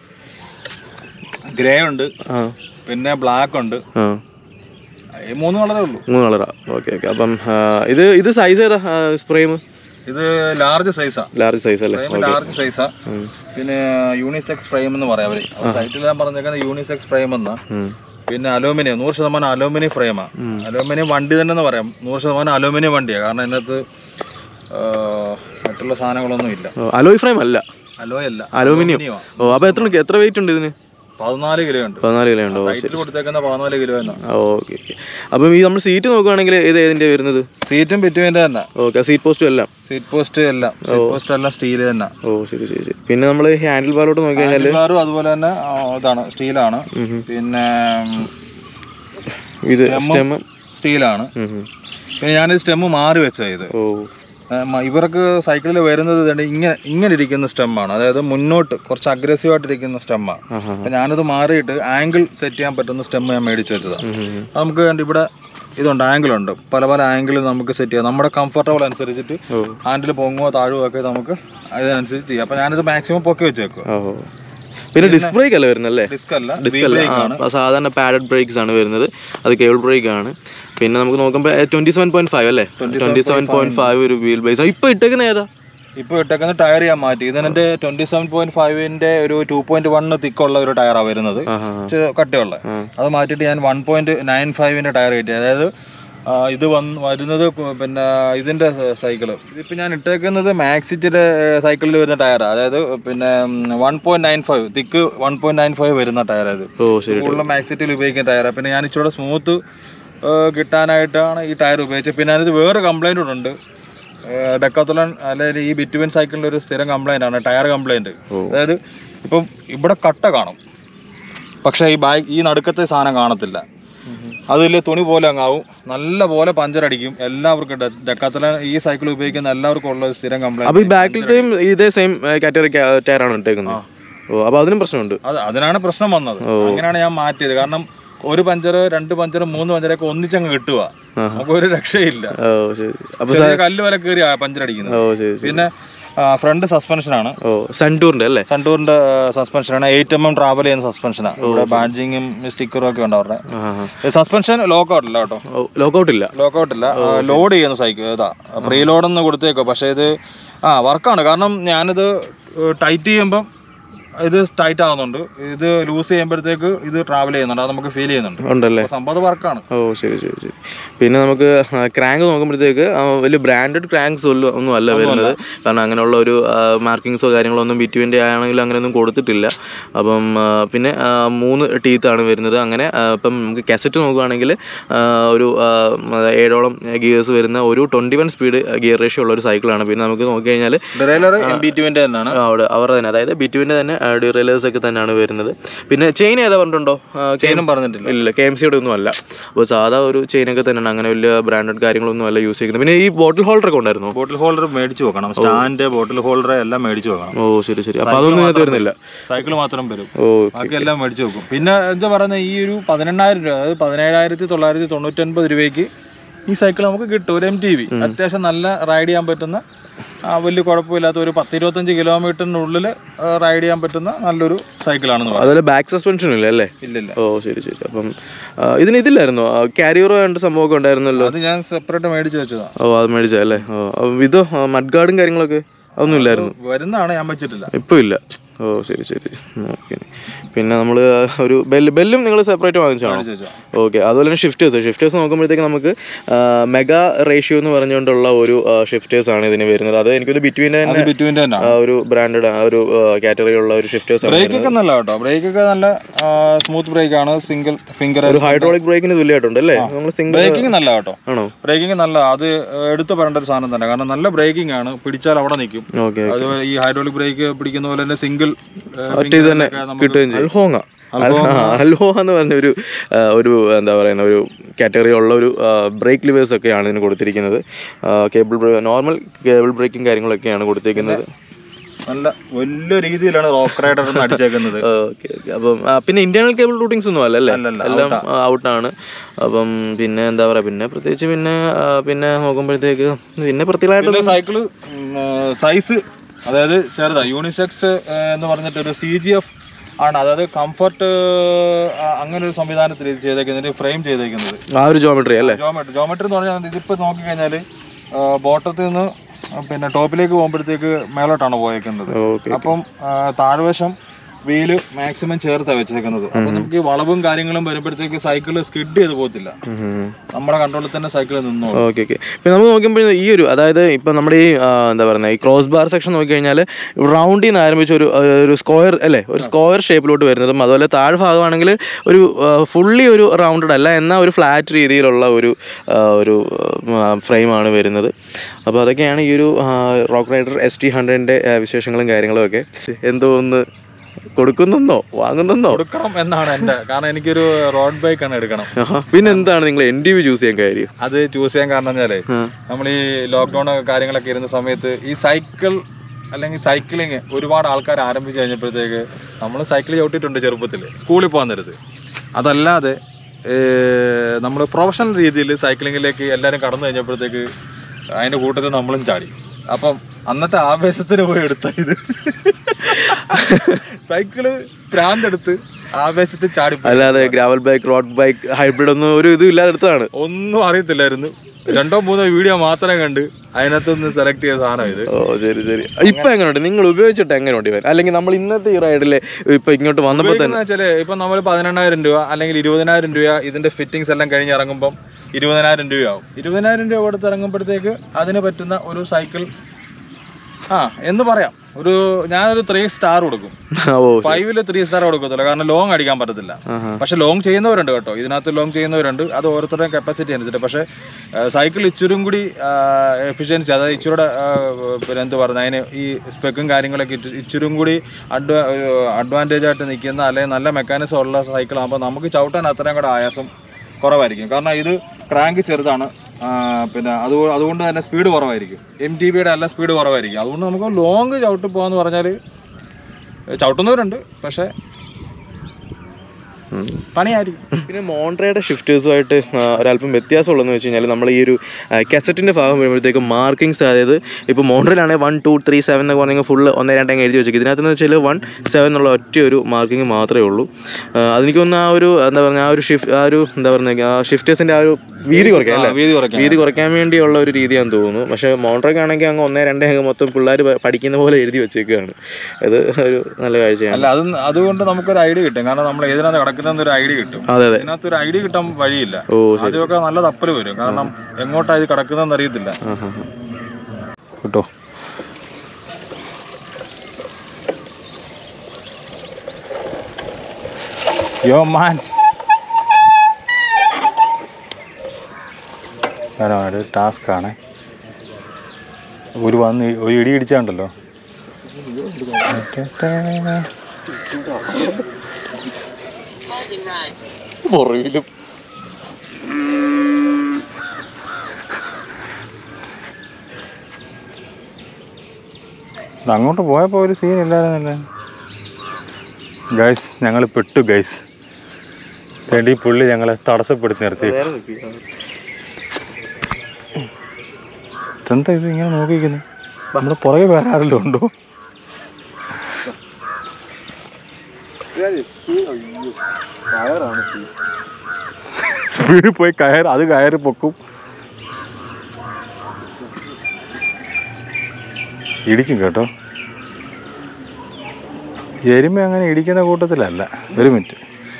S1: ഗ്രേ ഉണ്ട്
S2: ആ
S1: പിന്നെ ബ്ലാക്ക് ഉണ്ട്
S2: ആ
S1: ഈ മൂന്ന് കളറേ ഉള്ളൂ
S2: മൂന്ന് കളറാ ഓക്കെ ഓക്കെ അപ്പം ആ, ഇത് ഇത് സൈസ് ഏതാ സ്പ്രേം
S1: ഇത് ലാർജ് സൈസാ
S2: ലാർജ് സൈസ് അല്ലേ
S1: ഫ്രെയിം ലാർജ് സൈസാ പിന്നെ യൂണിസെക്സ് ഫ്രെയിം എന്ന് പറയാം അവര് സൈറ്റിൽ ഞാൻ പറഞ്ഞേക്കുന്നത് യൂണിസെക്സ് ഫ്രെയിം എന്ന്
S2: ഉം.
S1: പിന്നെ അലൂമിനിയം നൂറ് ശതമാനം അലൂമിനിയം ഫ്രെയിമാ അലൂമിനിയം വണ്ടി തന്നെ എന്ന് പറയാം നൂറ് ശതമാനം അലൂമിനിയം വണ്ടിയാണ് കാരണം ഇതിനകത്ത് ആ, മറ്റുള്ള സാധനങ്ങളൊന്നും ഇല്ല
S2: ഓ, അലോയ് ഫ്രെയിം അല്ല
S1: അലോയ് അല്ല
S2: അലൂമിനിയം
S1: അലൂമിനിയമാ.
S2: ഓ അപ്പോൾ എത്ര എത്ര വെയിറ്റ് ഉണ്ട് ഇതിന്
S1: പതിനാല് കിലോ ഉണ്ട്
S2: പതിനാല് കിലോ ഉണ്ടോ
S1: സൈറ്റിൽ കൊടുത്തേക്കുന്ന പതിനാല് കിലോ എന്നാ
S2: ഓക്കെ ഓക്കെ അപ്പം ഈ നമ്മൾ സീറ്റ് നോക്കുവാണെങ്കിൽ ഇത് ഏതിൻ്റെ വരുന്നത്
S1: സീറ്റും ബിറ്റുവിന്റെ തന്നെ
S2: ഓക്കെ സീറ്റ് പോസ്റ്റും എല്ലാം
S1: സീറ്റ് പോസ്റ്റ് എല്ലാം സീറ്റ് പോസ്റ്റ് എല്ലാം സ്റ്റീൽ തന്നെ
S2: ഓ ശരി ശരി ശരി പിന്നെ നമ്മൾ ഹാൻഡിൽ ബാറിലോട്ട് നോക്കി കഴിഞ്ഞാൽ
S1: ഹാൻഡിൽബാറും അതുപോലെ തന്നെ ആ, ഇതാണ് സ്റ്റീലാണ് പിന്നെ ഉം,
S2: ഇത് സ്റ്റെം
S1: സ്റ്റീലാണ് പിന്നെ ഞാനിത് സ്റ്റെമ്മ് മാറി വെച്ചത് ഇത്
S2: ഓ
S1: ഏ, മ- ഇവർക്ക് സൈക്കിളിൽ വരുന്നത് ഇതുണ്ട് ഇങ്ങനെ ഇങ്ങനെ ഇരിക്കുന്ന സ്റ്റെമ്മാണ് അതായത് മുന്നോട്ട് കുറച്ച് അഗ്രസീവ് ആയിട്ടിരിക്കുന്ന സ്റ്റെമ്മാണ്
S2: ആഹാ.
S1: അപ്പം ഞാനത് മാറിയിട്ട് ആംഗിൾ സെറ്റ് ചെയ്യാൻ പറ്റുന്ന സ്റ്റെമ്മ് ഞാൻ മേടിച്ച് വെച്ചതാണ് അത് നമുക്ക് വേണ്ടി ഇവിടെ ഇതുണ്ട് ആംഗിൾ ഉണ്ട് പല പല ആംഗിളിൽ നമുക്ക് സെറ്റ് ചെയ്യാം നമ്മുടെ കംഫർട്ടബിൾ അനുസരിച്ചിട്ട്
S2: ഓ
S1: ഹാൻഡിൽ പൊങ്ങുകയോ താഴുകയോ ഒക്കെ നമുക്ക് അതിനനുസരിച്ച് ചെയ്യാം അപ്പം ഞാനിത് മാക്സിമം പൊക്കി വെച്ചേക്കുക
S2: ഓ പിന്നെ ഡിസ്ക് ബ്രേക്ക് അല്ലേ വരുന്നല്ലേ
S1: ഡിസ്ക് അല്ല
S2: ഡിസ്ക് അല്ല ആ, സാധാരണ പാഡഡ് ബ്രേക്സ് ആണ് വരുന്നത് അത് കേബിൾ ബ്രേക്ക് ആണ് പിന്നെ നമുക്ക് നോക്കുമ്പോൾ ട്വന്റി സെവൻ പോയിന്റ് ഫൈവ് അല്ലേ ട്വന്റി സെവൻ പോയിന്റ് ഫൈവ് ഒരു വീൽ ബേസ് ഇപ്പൊ ഇട്ടേക്കുന്ന ഏതാ
S1: ഇപ്പോൾ ഇട്ടേക്കുന്ന ടയർ ഞാൻ മാറ്റി ഇതിനെ ട്വന്റി സെവൻ പോയിന്റ് ഫൈവിന്റെ ഒരു ടു പോയിന്റ് വണ്ണ് തിക്കുള്ള ഒരു ടയറാണ് വരുന്നത്
S2: ആഹാ.
S1: ഇച്ചിരി കട്ടിയുള്ള അത് മാറ്റിയിട്ട് ഞാൻ വൺ പോയിന്റ് നയൻ ഫൈവിന്റെ ടയർ കിട്ടി അതായത് ആ, ഇത് വന്ന് വരുന്നത് കു- പിന്നെ ഇതിന്റെ സൈക്കിള് ഇതിപ്പോൾ ഞാൻ ഇട്ടേക്കുന്നത് മാക്സിറ്റിയുടെ സൈക്കിളിൽ വരുന്ന ടയറാണ് അതായത് പിന്നെ one point nine five thick one point nine five വരുന്ന ടയറാണ് ഇത്
S2: ഓ ശരി
S1: കൂടുതലും മാക്സിറ്റിൽ ഉപയോഗിക്കുന്ന ടയറാണ് പിന്നെ ഞാൻ ഇച്ചിരി സ്മൂത്ത് കിട്ടാനായിട്ടാണ് ഈ ടയർ ഉപയോഗിച്ചത് പിന്നെ അതിന് വേറെ കംപ്ലൈൻറ്റ് കൂടെ ഉണ്ട് ഡെക്കാത്തുലൻ അല്ലെങ്കിൽ ഈ ബിറ്റുവിൻ സൈക്കിളിൻ്റെ ഒരു സ്ഥിരം കംപ്ലൈൻ്റ് ആണ് ടയർ കംപ്ലൈൻറ്റ് അതായത് ഇപ്പം ഇവിടെ കട്ട കാണും പക്ഷേ ഈ ബാഗ് ഈ നടുക്കത്തെ സാധനം കാണത്തില്ല അതിൽ തുണി പോലെ അങ്ങാവും നല്ല പോലെ പഞ്ചറടിക്കും എല്ലാവർക്കും ഡെക്കാത്തുലൻ ഈ സൈക്കിൾ ഉപയോഗിക്കുന്ന എല്ലാവർക്കും ഉള്ള ഒരു സ്ഥിരം
S2: അപ്പൊ
S1: കംപ്ലൈൻറ്റ്
S2: ഈ ബാക്കിലത്തെയും ഇതേ സെയിം കാറ്റഗറി ടയർ ആണ് ഇട്ടേക്കുന്നത് ഓ അപ്പൊ അതിനും പ്രശ്നമുണ്ട്
S1: അത് അതിനാണ് പ്രശ്നം വന്നത് അങ്ങനെയാണ് ഞാൻ മാറ്റിയത് കാരണം ഒരു പഞ്ചർ രണ്ട് പഞ്ചർ മൂന്ന് പഞ്ചറൊക്കെ ഒന്നിച്ചങ്ങ് കിട്ടുക നമുക്ക് ഒരു രക്ഷയില്ല
S2: ഓ ശരി അപ്പൊ
S1: ചെറിയ കല്ല് വരെ കയറി പഞ്ചർ അടിക്കുന്നത്
S2: ഓ ശരി ശരി
S1: പിന്നെ ഫ്രണ്ട് സസ്പെൻഷനാണ്
S2: ഓ സൺടൂറിന്റെ അല്ലേ
S1: സൺടൂറിന്റെ സസ്പെൻഷനാണ് എയ്റ്റ് എം എം ട്രാവൽ ചെയ്യുന്ന സസ്പെൻഷനാണ് ഇവിടെ ബാഡ്ജിങ്ങും സ്റ്റിക്കറും ഒക്കെ ഉണ്ട് അവരുടെ സസ്പെൻഷൻ ലോക്കൗട്ട് ഇല്ല കേട്ടോ
S2: ലോക്കൗട്ട് ഇല്ല
S1: ലോക്കൗട്ട് ഇല്ല ലോഡ് ചെയ്യുന്ന സൈക്കിൾ ഇതാ പ്രീ ലോഡെന്ന് കൊടുത്തേക്കോ പക്ഷേ ഇത് ആ വർക്കാണ് കാരണം ഞാനിത് ടൈറ്റ് ചെയ്യുമ്പം ഇത് ടൈറ്റ് ആവുന്നുണ്ട് ഇത് ലൂസ് ചെയ്യുമ്പോഴത്തേക്ക് ഇത് ട്രാവൽ ചെയ്യുന്നുണ്ട് അത് നമുക്ക് ഫീൽ ചെയ്യുന്നുണ്ട്
S2: ഉണ്ടല്ലേ
S1: അപ്പൊ സംഭവം വർക്കാണ്
S2: ഓ ശരി ശരി ശരി പിന്നെ നമുക്ക് ക്രാങ്ക് നോക്കുമ്പോഴത്തേക്ക് ആ, വലിയ ബ്രാൻഡഡ് ക്രാങ്ക്സ് ഒന്നും അല്ല വരുന്നത് കാരണം അങ്ങനെയുള്ള ഒരു മാർക്കിങ്സോ കാര്യങ്ങളോ ഒന്നും ബിറ്റുവിൻ്റെ ആണെങ്കിൽ അങ്ങനെയൊന്നും കൊടുത്തിട്ടില്ല അപ്പം ആ, പിന്നെ ആ, മൂന്ന് ടീത്താണ് വരുന്നത് അങ്ങനെ ആ, ഇപ്പം നമുക്ക് കസറ്റ് നോക്കുകയാണെങ്കിൽ ആ, ഒരു ആ, ഏഴോളം ഗിയേഴ്സ് വരുന്ന ഒരു twenty one speed gear ratio ഉള്ള ഒരു സൈക്കിളാണ് പിന്നെ നമുക്ക് നോക്കിക്കഴിഞ്ഞാൽ
S1: ഡെറൈലർ എം ബി ടുവിന്റെ തന്നെയാണ്
S2: അവിടെ അവരുടെ തന്നെ അതായത് ബിറ്റുവിൻ്റെ തന്നെ ഡ്യൂറേലേഴ്സ് ഒക്കെ തന്നെയാണ് വരുന്നത് പിന്നെ ചെയിൻ ഏതാ പറഞ്ഞിട്ടുണ്ടോ ആ,
S1: ചെയിനും പറഞ്ഞിട്ടില്ല
S2: ഇല്ല കെ എം സിയുടെ ഒന്നും അല്ല അപ്പോൾ സാധാ ഒരു ചെയിനൊക്കെ തന്നെയാണ് അങ്ങനെ വലിയ ബ്രാൻഡഡ് കാര്യങ്ങളൊന്നും അല്ല യൂസ് ചെയ്യുന്നത് പിന്നെ ഈ ബോട്ടിൽ ഹോൾഡർ ഒക്കെ ഉണ്ടായിരുന്നോ
S1: ബോട്ടിൽ ഹോൾഡർ മേടിച്ചു വെക്കണം സ്റ്റാൻഡ് ബോട്ടിൽ ഹോൾഡർ എല്ലാം മേടിച്ചു വെക്കണം
S2: ഓ ശരി ശരി അപ്പോൾ അതൊന്നും ഇതിനകത്ത് വരുന്നില്ല
S1: സൈക്കിൾ മാത്രം വരും
S2: ഓ
S1: ബാക്കി എല്ലാം മേടിച്ചു വെക്കും പിന്നെ എന്താ പറയുന്നത് ഈ ഒരു പതിനെണ്ണായിരം രൂപ അതായത് പതിനേഴായിരത്തി തൊള്ളായിരത്തി തൊണ്ണൂറ്റൊൻപത് രൂപയ്ക്ക് ഈ സൈക്കിൾ നമുക്ക് കിട്ടും ഒരു എം ടി വി അത്യാവശ്യം നല്ല റൈഡ് ചെയ്യാൻ പറ്റുന്ന ആ, വലിയ കുഴപ്പമില്ലാത്ത ഒരു പത്ത് ഇരുപത്തഞ്ച് കിലോമീറ്ററിനുള്ളിൽ റൈഡ് ചെയ്യാൻ പറ്റുന്ന നല്ലൊരു സൈക്കിളാണെന്ന് പറയാം
S2: അതുപോലെ ബാക്ക് സസ്പെൻഷൻ ഇല്ല അല്ലേ
S1: ഇല്ലില്ല
S2: ഓ ശരി ശരി അപ്പം ആ, ഇതിന് ഇതില്ലായിരുന്നോ കാരിയറോ രണ്ട് സംഭവമൊക്കെ ഉണ്ടായിരുന്നല്ലോ
S1: അത് ഞാൻ സെപ്പറേറ്റ് മേടിച്ച് വെച്ചതാണ്
S2: ഓ അത് മേടിച്ചല്ലേ ഓ അപ്പം ഇതോ മഡ് ഗാർഡും കാര്യങ്ങളൊക്കെ അതൊന്നും ഇല്ലായിരുന്നു
S1: വരുന്നതാണ് ഞാൻ വെച്ചിട്ടില്ല
S2: ഇപ്പം ഇല്ല ഓ ശരി ശരി ഓക്കെ പിന്നെ നമ്മൾ ഒരു ബെല്ല് ബെല്ലും നിങ്ങൾ സെപ്പറേറ്റ് വാങ്ങിച്ചാണോ
S1: കാണിച്ചു വെച്ചോ.
S2: ഓക്കെ അതുപോലെ തന്നെ ഷിഫ്റ്റേഴ്സ് ഷിഫ്റ്റേഴ്സ് നോക്കുമ്പോഴത്തേക്ക് നമുക്ക് മെഗാ റേഷ്യോ എന്ന് പറഞ്ഞുകൊണ്ടുള്ള ഒരു ഷിഫ്റ്റേഴ്സ് ആണ് ഇതിന് വരുന്നത് അത് എനിക്കൊരു ബിറ്റ്വീൻ
S1: അത്
S2: തന്നെ
S1: ബിറ്റുവിന്റെ തന്നെ
S2: ആ, ഒരു ബ്രാൻഡഡ് ആ ഒരു കാറ്റഗറി ഉള്ള ഒരു ഷിഫ്റ്റേഴ്സ് ആണ്
S1: ബ്രേക്ക് ഒക്കെ നല്ല കേട്ടോ ബ്രേക്ക് ഒക്കെ നല്ല സ്മൂത്ത് ബ്രേക്ക് ആണ് സിംഗിൾ ഫിംഗർ
S2: ഒരു ഹൈഡ്രോളിക് ബ്രേക്കിന് തുല്യമായിട്ടുണ്ട് അല്ലേ നമ്മൾ സിംഗിൾ
S1: ബ്രേക്കിംഗ് നല്ല കേട്ടോ
S2: ആണോ
S1: ബ്രേക്കിംഗ് നല്ല അത് എടുത്തു പറയേണ്ട ഒരു സാധനം തന്നെ കാരണം നല്ല ബ്രേക്കിംഗ് ആണ് പിടിച്ചാൽ അവിടെ നിൽക്കും
S2: ഓക്കെ
S1: അതുപോലെ ഈ ഹൈഡ്രോളിക് ബ്രേക്ക് പിടിക്കുന്ന പോലെ തന്നെ സിംഗിൾ
S2: ഒറ്റ ഇത് തന്നെ കിട്ടുകയും ചെയ്യും അൽഹോങ്ങ അൽഹോങ്ങ എന്ന് പറഞ്ഞ ഒരു ആ, ഒരു എന്താ പറയുന്ന ഒരു കാറ്റഗറി ഉള്ള ഒരു ബ്രേക്ക് ലിവേഴ്സ് ഒക്കെയാണ് ഇതിന് കൊടുത്തിരിക്കുന്നത് കേബിൾ നോർമൽ കേബിൾ ബ്രേക്കും കാര്യങ്ങളൊക്കെയാണ് കൊടുത്തിരിക്കുന്നത്
S1: നല്ല വലിയ രീതിയിലാണ് റോക്ക് റൈഡർ അടിച്ചേക്കുന്നത്
S2: ഓക്കെ ഓക്കെ അപ്പം ആ, പിന്നെ ഇന്റേണൽ കേബിൾ റൂട്ടിങ്സ് ഒന്നും അല്ല അല്ലേ
S1: അല്ലല്ല,
S2: എല്ലാം ഔട്ടാണ് അപ്പം പിന്നെ എന്താ പറയുക പിന്നെ പ്രത്യേകിച്ച് പിന്നെ ആ, പിന്നെ നോക്കുമ്പോഴത്തേക്ക് പിന്നെ പ്രത്യേകമായിട്ട്
S1: പിന്നെ സൈക്കിള് സൈസ് അതായത് ചെറുതാ യൂണിസെക്സ് എന്ന് പറഞ്ഞിട്ട് ഒരു സി ജി എഫ് ആണ് അതായത് കംഫർട്ട് അങ്ങനെ ഒരു സംവിധാനത്തിൽ ഇത് ചെയ്തേക്കുന്നത് ഫ്രെയിം ചെയ്തേക്കുന്നത്
S2: ആ ഒരു ജോമെട്രി അല്ലേ
S1: ജോമെട്രി ജോമെട്രി എന്ന് പറഞ്ഞാൽ ഇതിപ്പോൾ നോക്കിക്കഴിഞ്ഞാൽ ബോട്ടത്തിൽ നിന്ന് പിന്നെ ടോപ്പിലേക്ക് പോകുമ്പോഴത്തേക്ക് മേലോട്ടാണ് പോയേക്കുന്നത്
S2: ഓക്കെ
S1: അപ്പം ആ, താഴ്വശം വീല് മാക്സിമം ചേർത്താണ് വെച്ചേക്കുന്നത് അപ്പം നമുക്ക് ഈ വളവും കാര്യങ്ങളും വരുമ്പോഴത്തേക്ക് സൈക്കിൾ സ്കിഡ് ചെയ്ത് പോകത്തില്ല നമ്മുടെ കൺട്രോളിൽ തന്നെ സൈക്കിൾ നിന്നോളും
S2: ഓക്കെ ഓക്കെ പിന്നെ നമുക്ക് നോക്കുമ്പോൾ ഈ ഒരു അതായത് ഇപ്പം നമ്മുടെ ഈ ആ, എന്താ പറയുന്നത് ഈ ക്രോസ് ബാർ സെക്ഷൻ നോക്കിക്കഴിഞ്ഞാൽ റൗണ്ടിൽ നിന്ന് ആരംഭിച്ച ഒരു ആ, ഒരു സ്ക്വയർ അല്ലേ ഒരു സ്ക്വയർ ഷേപ്പിലോട്ട് വരുന്നതും അതുപോലെ താഴ്ഭാഗമാണെങ്കിൽ ഒരു ഫുള്ളി ഒരു റൗണ്ടഡ് അല്ല എന്നാൽ ഒരു ഫ്ലാറ്റ് രീതിയിലുള്ള ഒരു ആ, ഒരു ഫ്രെയിമാണ് വരുന്നത് അപ്പോൾ അതൊക്കെയാണ് ഈ ഒരു റോക്ക് റൈഡർ എസ് ടി ഹൺഡ്രഡിൻ്റെ വിശേഷങ്ങളും കാര്യങ്ങളും ഒക്കെ എന്തോ ഒന്ന് കൊടുക്കുന്നെന്നോ വാങ്ങുന്നെന്നോ
S1: കൊടുക്കണം എന്നാണ് എൻ്റെ കാരണം എനിക്കൊരു റോഡ് ബൈക്ക് ആണ് എടുക്കണം
S2: ആഹാ. പിന്നെ എന്താണ് നിങ്ങൾ എൻ ഡി വി ചൂസ് ചെയ്യാൻ കാര്യം
S1: അത് ചൂസ് ചെയ്യാൻ കാരണം വെച്ചാലേ
S2: ആ.
S1: നമ്മൾ ഈ ലോക്ക്ഡൗൺ കാര്യങ്ങളൊക്കെ ഇരുന്ന സമയത്ത് ഈ സൈക്കിൾ അല്ലെങ്കിൽ സൈക്ലിങ് ഒരുപാട് ആൾക്കാർ ആരംഭിച്ചു കഴിഞ്ഞപ്പോഴത്തേക്ക് നമ്മൾ സൈക്കിൾ ചവിട്ടിയിട്ടുണ്ട് ചെറുപ്പത്തിൽ സ്കൂളിൽ പോകാൻ നേരത്ത് അതല്ലാതെ നമ്മൾ പ്രൊഫഷണൽ രീതിയിൽ സൈക്ലിങ്ങിലേക്ക് എല്ലാവരും കടന്നു കഴിഞ്ഞപ്പോഴത്തേക്ക് അതിൻ്റെ കൂട്ടത്തിൽ നമ്മളും ചാടി അപ്പം അന്നത്തെ ആവേശത്തിന് പോയി എടുത്ത ഇത് സൈക്കിള് ഭ്രാന്തെടുത്ത് ആവേശത്തിൽ ചാടി
S2: അല്ലാതെ gravel bike road bike hybrid ഒന്നും ഒരു ഇതും ഇല്ലാതെ എടുത്തതാണ്
S1: ഒന്നും അറിയത്തില്ലായിരുന്നു രണ്ടോ മൂന്നോ വീഡിയോ മാത്രമേ കണ്ട് അതിനകത്തുനിന്ന് സെലക്ട് ചെയ്ത സാധനം ഇത്
S2: ഓ ശരി ശരി ഇപ്പൊ എങ്ങനെയുണ്ട് നിങ്ങൾ ഉപയോഗിച്ചിട്ട് എങ്ങനെയുണ്ട് ഇവൻ അല്ലെങ്കിൽ നമ്മൾ ഇന്നത്തെ ഈ റൈഡില് ഇപ്പൊ ഇങ്ങോട്ട് വന്നപ്പോ തന്നെ
S1: ഉപയോഗിക്കുന്ന വെച്ചാല് ഇപ്പൊ നമ്മൾ പതിനെണ്ണായിരം രൂപ അല്ലെങ്കിൽ ഇരുപതിനായിരം രൂപ ഇതിന്റെ ഫിറ്റിങ്സ് എല്ലാം കഴിഞ്ഞ് ഇറങ്ങുമ്പം ഇരുപതിനായിരം രൂപയാവും ഇരുപതിനായിരം രൂപ കൊടുത്ത് ഇറങ്ങുമ്പോഴത്തേക്ക് അതിന് പറ്റുന്ന ഒരു സൈക്കിൾ ആ എന്ന് പറയാം ഒരു ഞാനൊരു ത്രീ സ്റ്റാർ കൊടുക്കും
S2: ഓ
S1: ഫൈവില് ത്രീ സ്റ്റാർ കൊടുക്കത്തില്ല കാരണം ലോങ് അടിക്കാൻ പറ്റത്തില്ല
S2: ആഹാ.
S1: പക്ഷെ ലോങ് ചെയ്യുന്നവരുണ്ട് കേട്ടോ ഇതിനകത്ത് ലോങ് ചെയ്യുന്നവരുണ്ട് അത് ഓരോരുത്തരുടെയും കപ്പാസിറ്റി അനുസരിച്ച് പക്ഷേ സൈക്കിൾ ഇച്ചിരും കൂടി എഫിഷ്യൻസി അതായത് ഇച്ചിരൂടെ ആ, പിന്നെ എന്ത് പറയുന്നത് അതിന് ഈ സ്പെക്കും കാര്യങ്ങളൊക്കെ ഇച്ചി- ഇച്ചിരും കൂടി അഡ്വാ അഡ്വാൻറ്റേജ് ആയിട്ട് നിൽക്കുന്ന അല്ലെങ്കിൽ നല്ല മെക്കാനിസം ഉള്ള സൈക്കിൾ ആകുമ്പോൾ നമുക്ക് ചവിട്ടാൻ അത്രയും കൂടെ ആയാസം കുറവായിരിക്കും കാരണം ഇത് ക്രാങ്ക് ചെറുതാണ് ആ, പിന്നെ അത് അതുകൊണ്ട് തന്നെ സ്പീഡ് കുറവായിരിക്കും എം ടി ബിയുടെ എല്ലാ സ്പീഡ് കുറവായിരിക്കും അതുകൊണ്ട് നമുക്ക് ലോങ് ചവിട്ടി പോകാന്ന് പറഞ്ഞാൽ ചവിട്ടുന്നവരുണ്ട് പക്ഷേ
S2: ഉം.
S1: പണിയായിരിക്കും
S2: പിന്നെ മോൺട്രയുടെ ഷിഫ്റ്റേഴ്സുമായിട്ട് ഒരല്പം വ്യത്യാസമുള്ളതെന്ന് വെച്ച് കഴിഞ്ഞാൽ നമ്മൾ ഈ ഒരു കസറ്റിൻ്റെ ഭാഗം വരുമ്പോഴത്തേക്ക് മാർക്കിങ്സ് അതായത് ഇപ്പോൾ മോൺട്രയിലാണെങ്കിൽ വൺ ടു ത്രീ സെവൻ എന്നൊക്കെ പറഞ്ഞാൽ ഫുള്ള് ഒന്ന് രണ്ട് അങ്ങ് എഴുതി വെച്ചേക്കും ഇതിനകത്ത് വെച്ചാൽ വൺ സെവൻ എന്നുള്ള ഒറ്റ ഒരു മാർക്കിംഗ് മാത്രമേ ഉള്ളൂ ആ, അതെനിക്ക് തോന്നുന്നു ആ ഒരു എന്താ പറയുക ആ ഒരു ഷിഫ്റ്റ് ആ ഒരു എന്താ പറയുക ആ ഷിഫ്റ്റേഴ്സിൻ്റെ ആ ഒരു വീതി കുറയ്ക്കാം അല്ലേ
S1: ആ, വീതി കുറയ്ക്കാൻ
S2: വീതി കുറയ്ക്കാൻ വേണ്ടിയുള്ള ഒരു രീതിയാണെന്ന് തോന്നുന്നു പക്ഷേ മോൺട്രയ്ക്ക് ആണെങ്കിൽ അങ്ങ് ഒന്നേ രണ്ടേ അങ്ങ് മൊത്തം പിള്ളേർ പഠിക്കുന്ന പോലെ എഴുതി വെച്ചേക്കുകയാണ് അത് ഒരു നല്ല കാഴ്ചയാണ്
S1: അല്ല അത് അതുകൊണ്ട് നമുക്കൊരു ഐഡിയ കിട്ടും കാരണം നമ്മൾ ഏതിനകത്ത് കിടക്കുന്ന ഒരു ഐഡിയ കിട്ടും
S2: അതെ അതെ
S1: ഇതിനകത്ത് ഒരു ഐഡിയ കിട്ടാൻ വഴിയില്ല
S2: ഓ ശരി
S1: ആദ്യമൊക്കെ നല്ല തപ്പല് വരും കാരണം എങ്ങോട്ടാ ഇത് കിടക്കുന്നതെന്ന് അറിയത്തില്ല
S2: ആ ഹാ ഹാ
S1: കിട്ടോ യോ മാൻ ഒരു ടാസ്ക് ആണ് ഒരു വന്ന് ഒരു ഇടി ഇടിച്ചാണ്ടല്ലോ
S3: Pausing ride.
S2: പുറകിലും
S1: ഇത് അങ്ങോട്ട് പോയപ്പോൾ ഒരു സീൻ ഇല്ലായിരുന്നല്ലേ ഗൈസ് ഞങ്ങൾ പെട്ടു ഗൈസ് വേണ്ടി പുള്ളി ഞങ്ങളെ തടസ്സപ്പെടുത്തി നിർത്തി എന്താ ഇത് ഇങ്ങനെ നോക്കിയിരിക്കുന്നത് നമ്മുടെ പുറകെ വേറെ ആരെങ്കിലും ഉണ്ടോ സ്പീഡിൽ പോയി കയർ അത് കയറി പൊക്കും ഇടിക്കും കേട്ടോ എരുമ അങ്ങനെ ഇടിക്കുന്ന കൂട്ടത്തിലല്ല ഒരു മിനിറ്റ്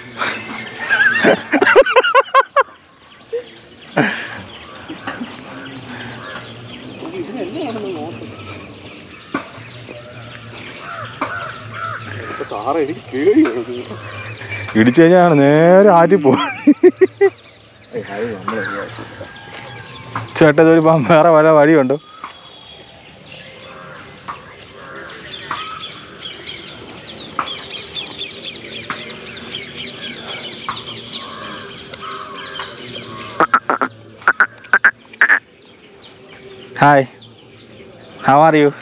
S1: ഇടിച്ചു കഴിഞ്ഞാൽ നേരെ ആറ്റി പോകും ചേട്ടാ ഇതൊരു പ- വേറെ വല്ല വഴിയുണ്ടോ ഹായ് ഹൗ ആർ യു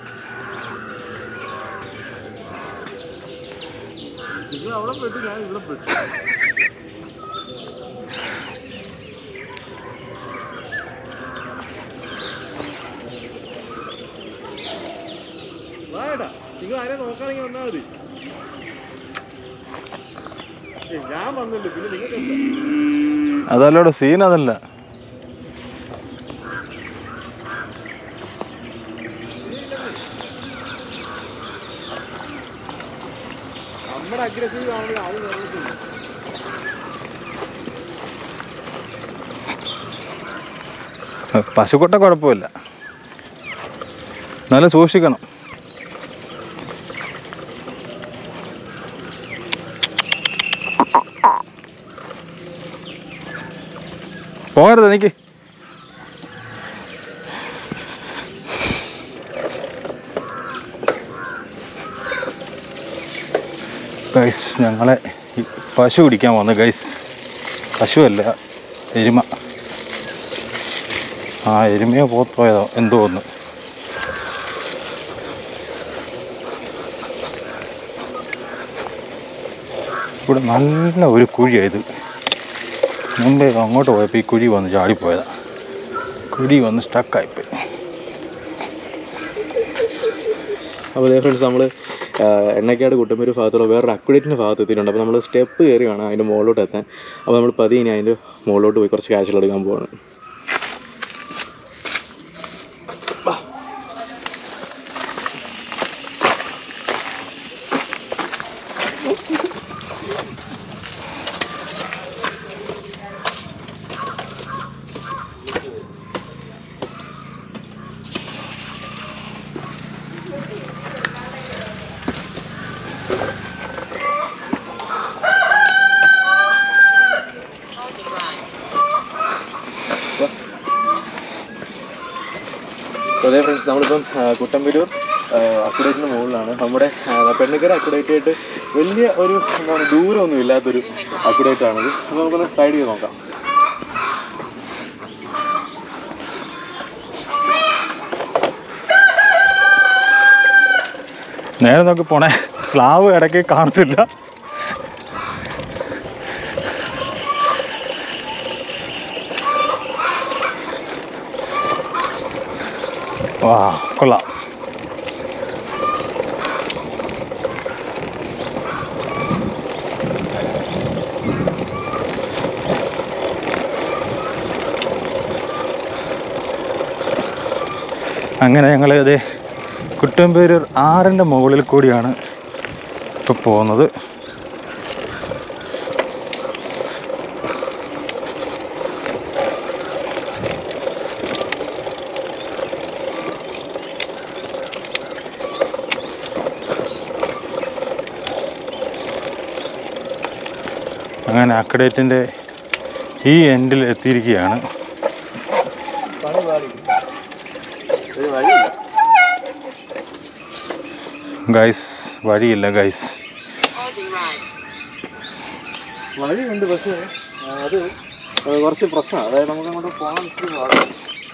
S2: നിങ്ങൾ ആരെ നോക്കാനെങ്കിൽ വന്നാൽ മതി ഞാൻ വന്നില്ല പിന്നെ നിങ്ങൾക്ക്
S1: അതല്ലോടെ സീൻ അതല്ല
S2: നമ്മുടെ അഗ്രസീവ് ആവുമ്പോൾ ആരും നിർമ്മിച്ചില്ല
S1: പശുക്കൊട്ട കുഴപ്പമില്ല നല്ല സൂക്ഷിക്കണം പോകരുത് എനിക്ക് ഗൈസ് ഞങ്ങളെ ഈ പശു പിടിക്കാൻ വന്നു ഗൈസ് പശുവല്ല എരുമ ആ എരുമയോ പോത്തോയതോ എന്തോ ഒന്ന് ഇവിടെ നല്ല ഒരു കുഴിയായത് മുമ്പേ അങ്ങോട്ട് പോയപ്പോൾ ഈ കുഴി വന്ന് ചാടിപ്പോയതാ കുഴി വന്ന് സ്റ്റക്കായിപ്പോയി
S2: അപ്പോൾ അതേ ഫ്രണ്ട്സ് നമ്മൾ എണ്ണക്കാട് കുട്ടമ്പൂര് ഭാഗത്തുള്ള വേറൊരു അക്വഡേറ്റിൻ്റെ ഭാഗത്ത് എത്തിയിട്ടുണ്ട് അപ്പോൾ നമ്മൾ സ്റ്റെപ്പ് കയറി വേണം അതിൻ്റെ മുകളിലോട്ട് എത്താൻ അപ്പോൾ നമ്മൾ പതി ഇനി അതിൻ്റെ മുകളിലോട്ട് പോയി കുറച്ച് കാശുകൾ എടുക്കാൻ പോവാണ് അപ്പോൾ അതേ ഫ്രണ്ട്സ് നമ്മളിപ്പം ആ, കുട്ടമ്പലൂർ അക്കുഡേറ്റിന് മുകളിലാണ് നമ്മുടെ ആ, പെണ്ണുക്കര അക്കുഡേറ്റ് ആയിട്ട് വലിയ ഒരു എന്താണ് ദൂരമൊന്നും ഇല്ലാത്തൊരു അക്കുഡേറ്റ് ആണിത് അപ്പോൾ നമുക്കൊന്ന് റൈഡ് ചെയ്ത് നോക്കാം
S1: നേരെ നോക്കി പോണേ സ്ലാവ് ഇടയ്ക്ക് കാണത്തില്ല വാ കൊള്ളാം അങ്ങനെ ഞങ്ങൾ ഇത് കുട്ടമ്പേരൂർ ആറിൻ്റെ മുകളിൽ കൂടിയാണ് ഇപ്പോൾ പോകുന്നത് അങ്ങനെ അക്കഡേറ്റിൻ്റെ ഈ എൻഡിൽ എത്തിയിരിക്കുകയാണ് ഗൈസ് വഴിയില്ല ഗൈസ്
S3: Closing right.
S2: വഴിയുണ്ട് പക്ഷേ ആ, അത് ആ, കുറച്ച് പ്രശ്നമാണ് അതായത് നമുക്ക് അങ്ങോട്ട് പോകാൻ ഇച്ചിരി പാടാണ്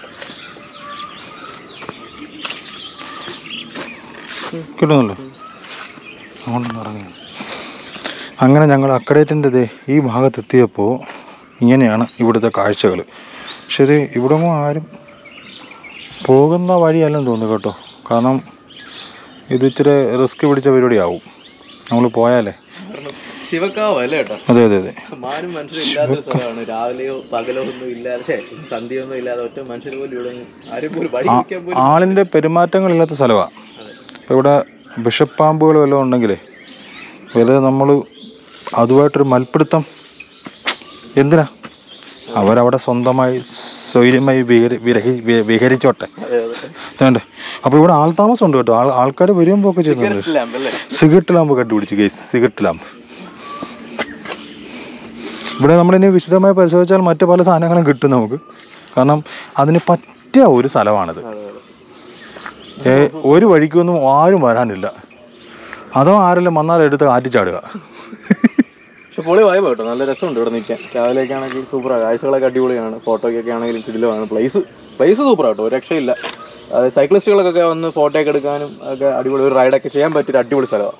S1: കിട്ടുന്നല്ലോ അങ്ങോട്ടൊന്ന് ഇറങ്ങി അങ്ങനെ ഞങ്ങൾ അക്കഡേറ്റിൻ്റെ ദേ ഈ ഭാഗത്തെത്തിയപ്പോൾ ഇങ്ങനെയാണ് ഇവിടുത്തെ കാഴ്ചകൾ പക്ഷേ ഇത് ഇവിടെ ആരും പോകുന്ന വഴിയല്ലെന്ന് തോന്നുന്നു കേട്ടോ കാരണം ഇത് ഇച്ചിരി റിസ്ക് പിടിച്ച പരിപാടിയാവും നമ്മൾ പോയാലേ
S2: ശിവക്കാവ് അല്ലേ കേട്ടോ
S1: അതെ അതെ അതെ
S2: മാനും മനുഷ്യരില്ലാത്ത സ്ഥലമാണ് രാവിലെയോ പകലോ ഒന്നും ഇല്ലാതെ ഛേ, സന്ധ്യയൊന്നും ഇല്ലാതെ ഒറ്റ മനുഷ്യർ പോലും ഇവിടെ ഒന്നും ആരും പോലും വഴി നിൽക്കാൻ പോലും
S1: ആളിൻ്റെ പെരുമാറ്റങ്ങളില്ലാത്ത സ്ഥലമാണ് ഇപ്പോൾ ഇവിടെ ബിഷപ്പാമ്പുകൾ വല്ലതും ഉണ്ടെങ്കിലേ വല്ല നമ്മൾ അതുമായിട്ടൊരു മൽപ്പിടുത്തം എന്തിനാ അവരവിടെ സ്വന്തമായി സ്വൈര്യമായി വിഹരി വിരഹി വി- വിഹരിച്ചോട്ടെ വേണ്ടേ അപ്പോൾ ഇവിടെ ആൾതാമസം ഉണ്ട് കേട്ടോ ആൾ ആൾക്കാർ വരുമ്പോൾ ഒക്കെ ചെയ്യുന്നുണ്ട്
S2: ലാമ്പ് അല്ലേ
S1: സിഗരറ്റ് ലാമ്പ് കണ്ടുപിടിച്ചു ഗേസ് സിഗരറ്റ് ലാമ്പ് ഇവിടെ നമ്മളിനി വിശദമായി പരിശോധിച്ചാൽ മറ്റു പല സാധനങ്ങളും കിട്ടും നമുക്ക് കാരണം അതിന് പറ്റിയ ഒരു സ്ഥലമാണിത് ഏ, ഒരു വഴിക്കൊന്നും ആരും വരാനില്ല അതോ ആരെല്ലാം വന്നാൽ എടുത്ത് ആറ്റിച്ചാടുക
S2: പക്ഷെ പൊളി വായ്പ കേട്ടോ നല്ല രസമുണ്ട് ഇവിടെ നിൽക്കാൻ രാവിലെയൊക്കെ ആണെങ്കിൽ സൂപ്പറാണ് കാഴ്ചകളൊക്കെ അടിപൊളിയാണ് ഫോട്ടോയ്ക്കൊക്കെ ആണെങ്കിലും കിടിലമാണ് പ്ലേസ് പ്ലേസ് സൂപ്പർ കേട്ടോ ഒരു രക്ഷയില്ല അതായത് സൈക്ലിസ്റ്റുകൾക്കൊക്കെ വന്ന് ഫോട്ടോ ഒക്കെ എടുക്കാനും ഒക്കെ അടിപൊളി ഒരു റൈഡൊക്കെ ചെയ്യാൻ പറ്റിയ അടിപൊളി സ്ഥലമാണ്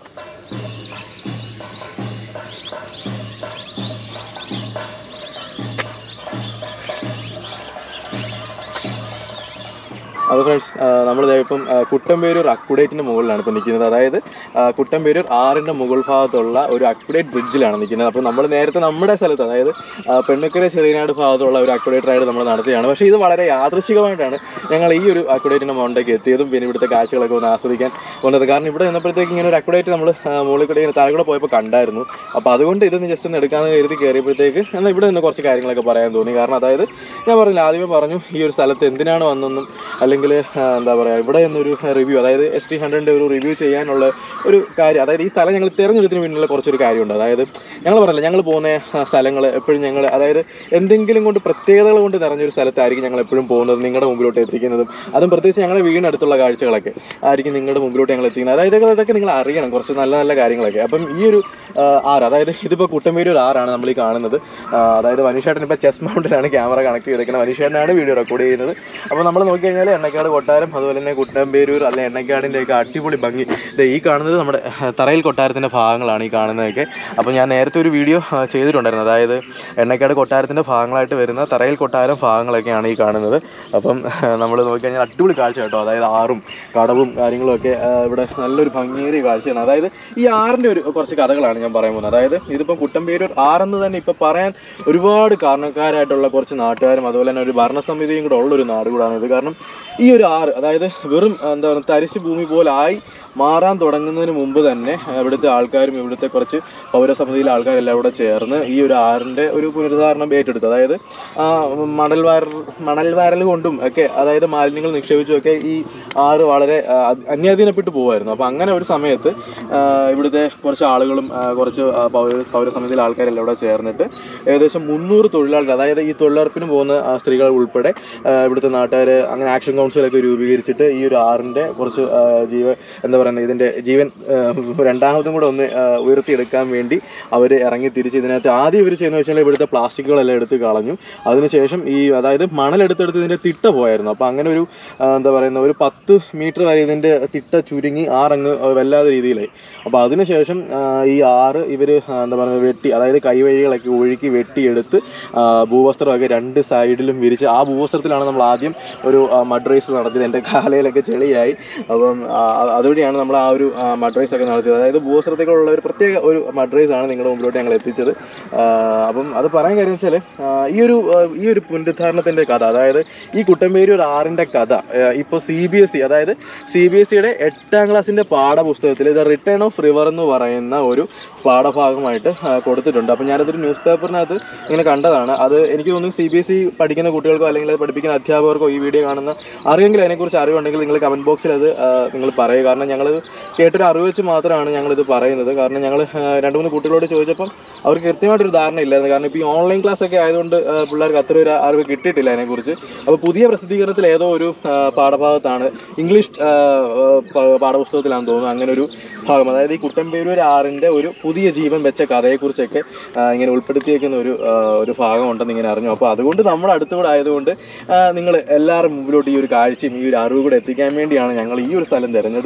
S2: അപ്പോൾ ഫ്രണ്ട്സ് നമ്മൾ ഇപ്പം ആ, കുട്ടമ്പേരൂർ അക്കുഡേറ്റിൻ്റെ മുകളിലാണ് ഇപ്പോൾ നിൽക്കുന്നത് അതായത് ആ, കുട്ടമ്പേരൂർ ആറിൻ്റെ മുകൾ ഭാഗത്തുള്ള ഒരു അക്കുഡേറ്റ് ബ്രിഡ്ജിലാണ് നിൽക്കുന്നത് അപ്പോൾ നമ്മൾ നേരത്തെ നമ്മുടെ സ്ഥലത്ത് അതായത് ആ, പെണ്ണുക്കര ചെറിയനാട് ഭാഗത്തുള്ള ഒരു അക്കുഡേറ്റ് റൈഡ് നമ്മൾ നടത്തിയാണ് പക്ഷേ ഇത് വളരെ യാദൃശികമായിട്ടാണ് ഞങ്ങൾ ഈ ഒരു അക്കുഡേറ്റിൻ്റെ മുകളിലേക്ക് എത്തിയതും പിന്നെ ഇവിടുത്തെ കാഴ്ചകളൊക്കെ ഒന്ന് ആസ്വദിക്കാൻ വന്നത് കാരണം ഇവിടെ നിന്നപ്പോഴത്തേക്ക് ഇങ്ങനെ ഒരു അക്കുഡേറ്റ് നമ്മൾ മുകളിൽ കൂടെ ഇങ്ങനെ താഴെ കൂടെ പോയപ്പോൾ കണ്ടായിരുന്നു അപ്പോൾ അതുകൊണ്ട് ഇതൊന്ന് ജസ്റ്റ് ഒന്ന് എടുക്കാമെന്ന് കരുതി കയറിയപ്പോഴത്തേക്ക് എന്നാൽ ഇവിടെ നിന്ന് കുറച്ച് കാര്യങ്ങളൊക്കെ പറയാൻ തോന്നി കാരണം അതായത് ഞാൻ പറഞ്ഞില്ല ആദ്യമേ പറഞ്ഞു ഈ ഒരു സ്ഥലത്ത് എന്തിനാണ് വന്നെന്നും അല്ലെങ്കിൽ എന്താ പറയുക ഇവിടെ നിന്നൊരു റിവ്യൂ അതായത് എസ് ടി ഹൺഡ്രഡിൻ്റെ ഒരു റിവ്യൂ ചെയ്യാനുള്ള ഒരു കാര്യം അതായത് ഈ സ്ഥലം ഞങ്ങൾ തിരഞ്ഞെടുത്തതിന് പിന്നിലുള്ള കുറച്ചൊരു കാര്യമുണ്ട് അതായത് ഞങ്ങൾ പറഞ്ഞില്ല ഞങ്ങൾ പോകുന്ന സ്ഥലങ്ങൾ എപ്പോഴും ഞങ്ങൾ അതായത് എന്തെങ്കിലും കൊണ്ട് പ്രത്യേകതകൾ കൊണ്ട് നിറഞ്ഞൊരു സ്ഥലത്തായിരിക്കും ഞങ്ങൾ എപ്പോഴും പോകുന്നത് നിങ്ങളുടെ മുമ്പിലോട്ട് എത്തിക്കുന്നതും അതും പ്രത്യേകിച്ച് ഞങ്ങളുടെ വീടിനടുത്തുള്ള കാഴ്ചകളൊക്കെ ആയിരിക്കും നിങ്ങളുടെ മുമ്പിലോട്ട് ഞങ്ങൾ എത്തിക്കുന്നത് അതായത് ഇതൊക്കെ ഇതൊക്കെ നിങ്ങൾ അറിയണം കുറച്ച് നല്ല നല്ല കാര്യങ്ങളൊക്കെ അപ്പം ഈ ഒരു ആ, ആറ് അതായത് ഇതിപ്പോൾ കുട്ടമ്പേരി ഒരു ആറാണ് നമ്മൾ ഈ കാണുന്നത് ആ, അതായത് വനീഷേട്ടൻ ഇപ്പോൾ ചെസ് മൗണ്ടിലാണ് ക്യാമറ കണക്ട് ചെയ്തേക്കുന്നത് വനീഷേട്ടനാണ് വീഡിയോ റെക്കോർഡ് ചെയ്യുന്നത് അപ്പോൾ നമ്മൾ നോക്കി കഴിഞ്ഞാൽ എണ്ണക്കാട് കൊട്ടാരം അതുപോലെ തന്നെ കുട്ടമ്പേരൂർ അല്ലെ എണ്ണക്കാടിൻ്റെ ഒക്കെ അടിപൊളി ഭംഗി ദേ ഈ കാണുന്നത് നമ്മുടെ ആ, തറയിൽ കൊട്ടാരത്തിൻ്റെ ഭാഗങ്ങളാണ് ഈ കാണുന്നതൊക്കെ അപ്പോൾ ഞാൻ നേരത്തെ ഒരു വീഡിയോ ആ, ചെയ്തിട്ടുണ്ടായിരുന്നു അതായത് എണ്ണക്കാട് കൊട്ടാരത്തിൻ്റെ ഭാഗങ്ങളായിട്ട് വരുന്ന തറയിൽ കൊട്ടാരം ഭാഗങ്ങളൊക്കെയാണ് ഈ കാണുന്നത് അപ്പം നമ്മൾ നോക്കി കഴിഞ്ഞാൽ അടിപൊളി കാഴ്ച കേട്ടോ അതായത് ആറും കടവും കാര്യങ്ങളും ഒക്കെ ആ, ഇവിടെ നല്ലൊരു ഭംഗിയേറിയ കാഴ്ചയാണ് അതായത് ഈ ആറിൻ്റെ ഒരു കുറച്ച് കഥകളാണ് ഞാൻ പറയാൻ പോകുന്നത് അതായത് ഇതിപ്പം കുട്ടമ്പേരൂർ ആറെന്ന് തന്നെ ഇപ്പം പറയാൻ ഒരുപാട് കാരണക്കാരായിട്ടുള്ള കുറച്ച് നാട്ടുകാരും അതുപോലെ തന്നെ ഒരു ഭരണസമിതിയും കൂടെ ഉള്ളൊരു നാട് കൂടാണ് ഇത് കാരണം ഈ ഒരു ആറ് അതായത് വെറും എന്താ പറയുക തരിശ് ഭൂമി പോലെ ആയി മാറാൻ തുടങ്ങുന്നതിന് മുമ്പ് തന്നെ ഇവിടുത്തെ ആൾക്കാരും ഇവിടുത്തെ കുറച്ച് പൗരസമിതിയിലെ ആൾക്കാരെല്ലാം കൂടെ ചേർന്ന് ഈ ഒരു ആറിൻ്റെ ഒരു പുനരുദ്ധാരണം ഏറ്റെടുത്തു അതായത് ആ, മണൽ വാരൽ മണൽ വാരൽ കൊണ്ടും ഒക്കെ അതായത് മാലിന്യങ്ങൾ നിക്ഷേപിച്ചും ഒക്കെ ഈ ആറ് വളരെ ആ, അന്യാധീനപ്പെട്ടു പോകുമായിരുന്നു അപ്പോൾ അങ്ങനെ ഒരു സമയത്ത് ആ, ഇവിടുത്തെ കുറച്ച് ആളുകളും ആ, കുറച്ച് ആ, പൗര പൗരസമിതിയിലെ ആൾക്കാരെല്ലാം കൂടെ ചേർന്നിട്ട് ഏകദേശം മുന്നൂറ് തൊഴിലാളികൾ അതായത് ഈ തൊഴിലുറപ്പിന് പോകുന്ന ആ, സ്ത്രീകൾ ഉൾപ്പെടെ ആ, ഇവിടുത്തെ നാട്ടുകാർ അങ്ങനെ ആക്ഷൻ കൗൺസിലൊക്കെ രൂപീകരിച്ചിട്ട് ഈ ഒരു ആറിൻ്റെ കുറച്ച് ആ, ജീവ എന്താ പറയുന്നത് ഇതിൻ്റെ ജീവൻ ആ, രണ്ടാമതും കൂടെ ഒന്ന് ആ, ഉയർത്തിയെടുക്കാൻ വേണ്ടി അവർ ഇറങ്ങി തിരിച്ച് ഇതിനകത്ത് ആദ്യം ഇവർ ചെയ്യുന്നത് വെച്ചാൽ ഇവിടുത്തെ പ്ലാസ്റ്റിക്കുകളെല്ലാം എടുത്ത് കളഞ്ഞു അതിനുശേഷം ഈ അതായത് മണലെടുത്തെടുത്ത് ഇതിൻ്റെ തിട്ട പോയായിരുന്നു അപ്പോൾ അങ്ങനെ ഒരു ആ, എന്താ പറയുന്ന ഒരു പത്ത് മീറ്റർ വരെ ഇതിൻ്റെ തിട്ട ചുരുങ്ങി ആറങ്ങ് വല്ലാത്ത രീതിയിലായി അപ്പോൾ അതിനുശേഷം ആ, ഈ ആറ് ഇവർ എന്താ പറയുക വെട്ടി അതായത് കൈവഴികളൊക്കെ ഒഴുക്കി വെട്ടിയെടുത്ത് ആ, ഭൂവസ്ത്രമൊക്കെ രണ്ട് സൈഡിലും വിരിച്ച് ആ ഭൂവസ്ത്രത്തിലാണ് നമ്മൾ ആദ്യം ഒരു മഡ് റേസ് നടത്തിയത് എൻ്റെ കാലയിലൊക്കെ ചെളിയായി അപ്പം ആ, അതുവഴിയാണ് നമ്മൾ ആ ഒരു മഡ് റേസ് ഒക്കെ നടത്തിയത് അതായത് ഭൂവസ്ത്രത്തേക്കുള്ള ഒരു പ്രത്യേക ഒരു മഡ് റേസ് ആണ് നിങ്ങളുടെ മുമ്പിലോട്ട് ഞങ്ങൾ എത്തിച്ചത് ആ, അപ്പം അത് പറയാൻ കാര്യം വെച്ചാൽ ഈ ഒരു ആ, ഈ ഒരു പുനരുദ്ധാരണത്തിൻ്റെ കഥ അതായത് ഈ കുട്ടമ്പേരി ഒരു ആറിൻ്റെ കഥ ഇപ്പോൾ സി ബി എസ് ഇ അതായത് സി ബി എസ് സിയുടെ എട്ടാം ക്ലാസ്സിൻ്റെ പാഠപുസ്തകത്തിൽ ദ റിട്ടേൺ ഓഫ് റിവർ എന്ന് പറയുന്ന ഒരു പാഠഭാഗമായിട്ട് ആ, കൊടുത്തിട്ടുണ്ട് അപ്പോൾ ഞാനതൊരു ന്യൂസ് പേപ്പറിനകത്ത് ഇങ്ങനെ കണ്ടതാണ് അത് എനിക്ക് തോന്നുന്നു സി ബി എസ് ഇ പഠിക്കുന്ന കുട്ടികൾക്കോ അല്ലെങ്കിൽ അത് പഠിപ്പിക്കുന്ന അധ്യാപകർക്കോ ഈ വീഡിയോ കാണുന്ന ആർക്കെങ്കിലും അതിനെക്കുറിച്ച് അറിവുണ്ടെങ്കിൽ നിങ്ങൾ കമൻറ്റ് ബോക്സിൽ അത് ആ, നിങ്ങൾ പറയുക കാരണം ഞങ്ങളത് കേട്ടൊരു അറിവ് വെച്ച് മാത്രമാണ് ഞങ്ങളിത് പറയുന്നത് കാരണം ഞങ്ങൾ രണ്ട് മൂന്ന് കുട്ടികളോട് ചോദിച്ചപ്പം അവർക്ക് കൃത്യമായിട്ടൊരു ധാരണ ഇല്ലായിരുന്നു കാരണം ഇപ്പോൾ ഈ ഓൺലൈൻ ക്ലാസ് ഒക്കെ ആയതുകൊണ്ട് ആ, പിള്ളേർക്ക് അത്ര ഒരു അറിവ് കിട്ടിയിട്ടില്ല അതിനെക്കുറിച്ച് അപ്പോൾ പുതിയ പ്രസിദ്ധീകരണത്തിൽ ഏതോ ഒരു ആ, പാഠഭാഗത്താണ് ഇംഗ്ലീഷ് ആ, ആ, പ- പാഠപുസ്തകത്തിലാണെന്ന് തോന്നുന്നു അങ്ങനെ ഒരു ഭാഗം അതായത് ഈ കുട്ടമ്പേരൂർ ആറിൻ്റെ ഒരു പുതിയ ജീവൻ വെച്ച കഥയെക്കുറിച്ചൊക്കെ ആ, ഇങ്ങനെ ഉൾപ്പെടുത്തിയേക്കുന്ന ഒരു ആ, ഒരു ഭാഗം ഉണ്ടെന്ന് ഇങ്ങനെ അറിഞ്ഞു അപ്പോൾ അതുകൊണ്ട് നമ്മുടെ അടുത്തുകൂടെ ആയതുകൊണ്ട് നിങ്ങൾ എല്ലാവരും മുമ്പിലോട്ട് ഈ ഒരു കാഴ്ചയും ഈ ഒരു അറിവ് കൂടെ എത്തിക്കാൻ വേണ്ടിയാണ് ഞങ്ങൾ ഈ ഒരു സ്ഥലം തിരഞ്ഞെടുത്തതും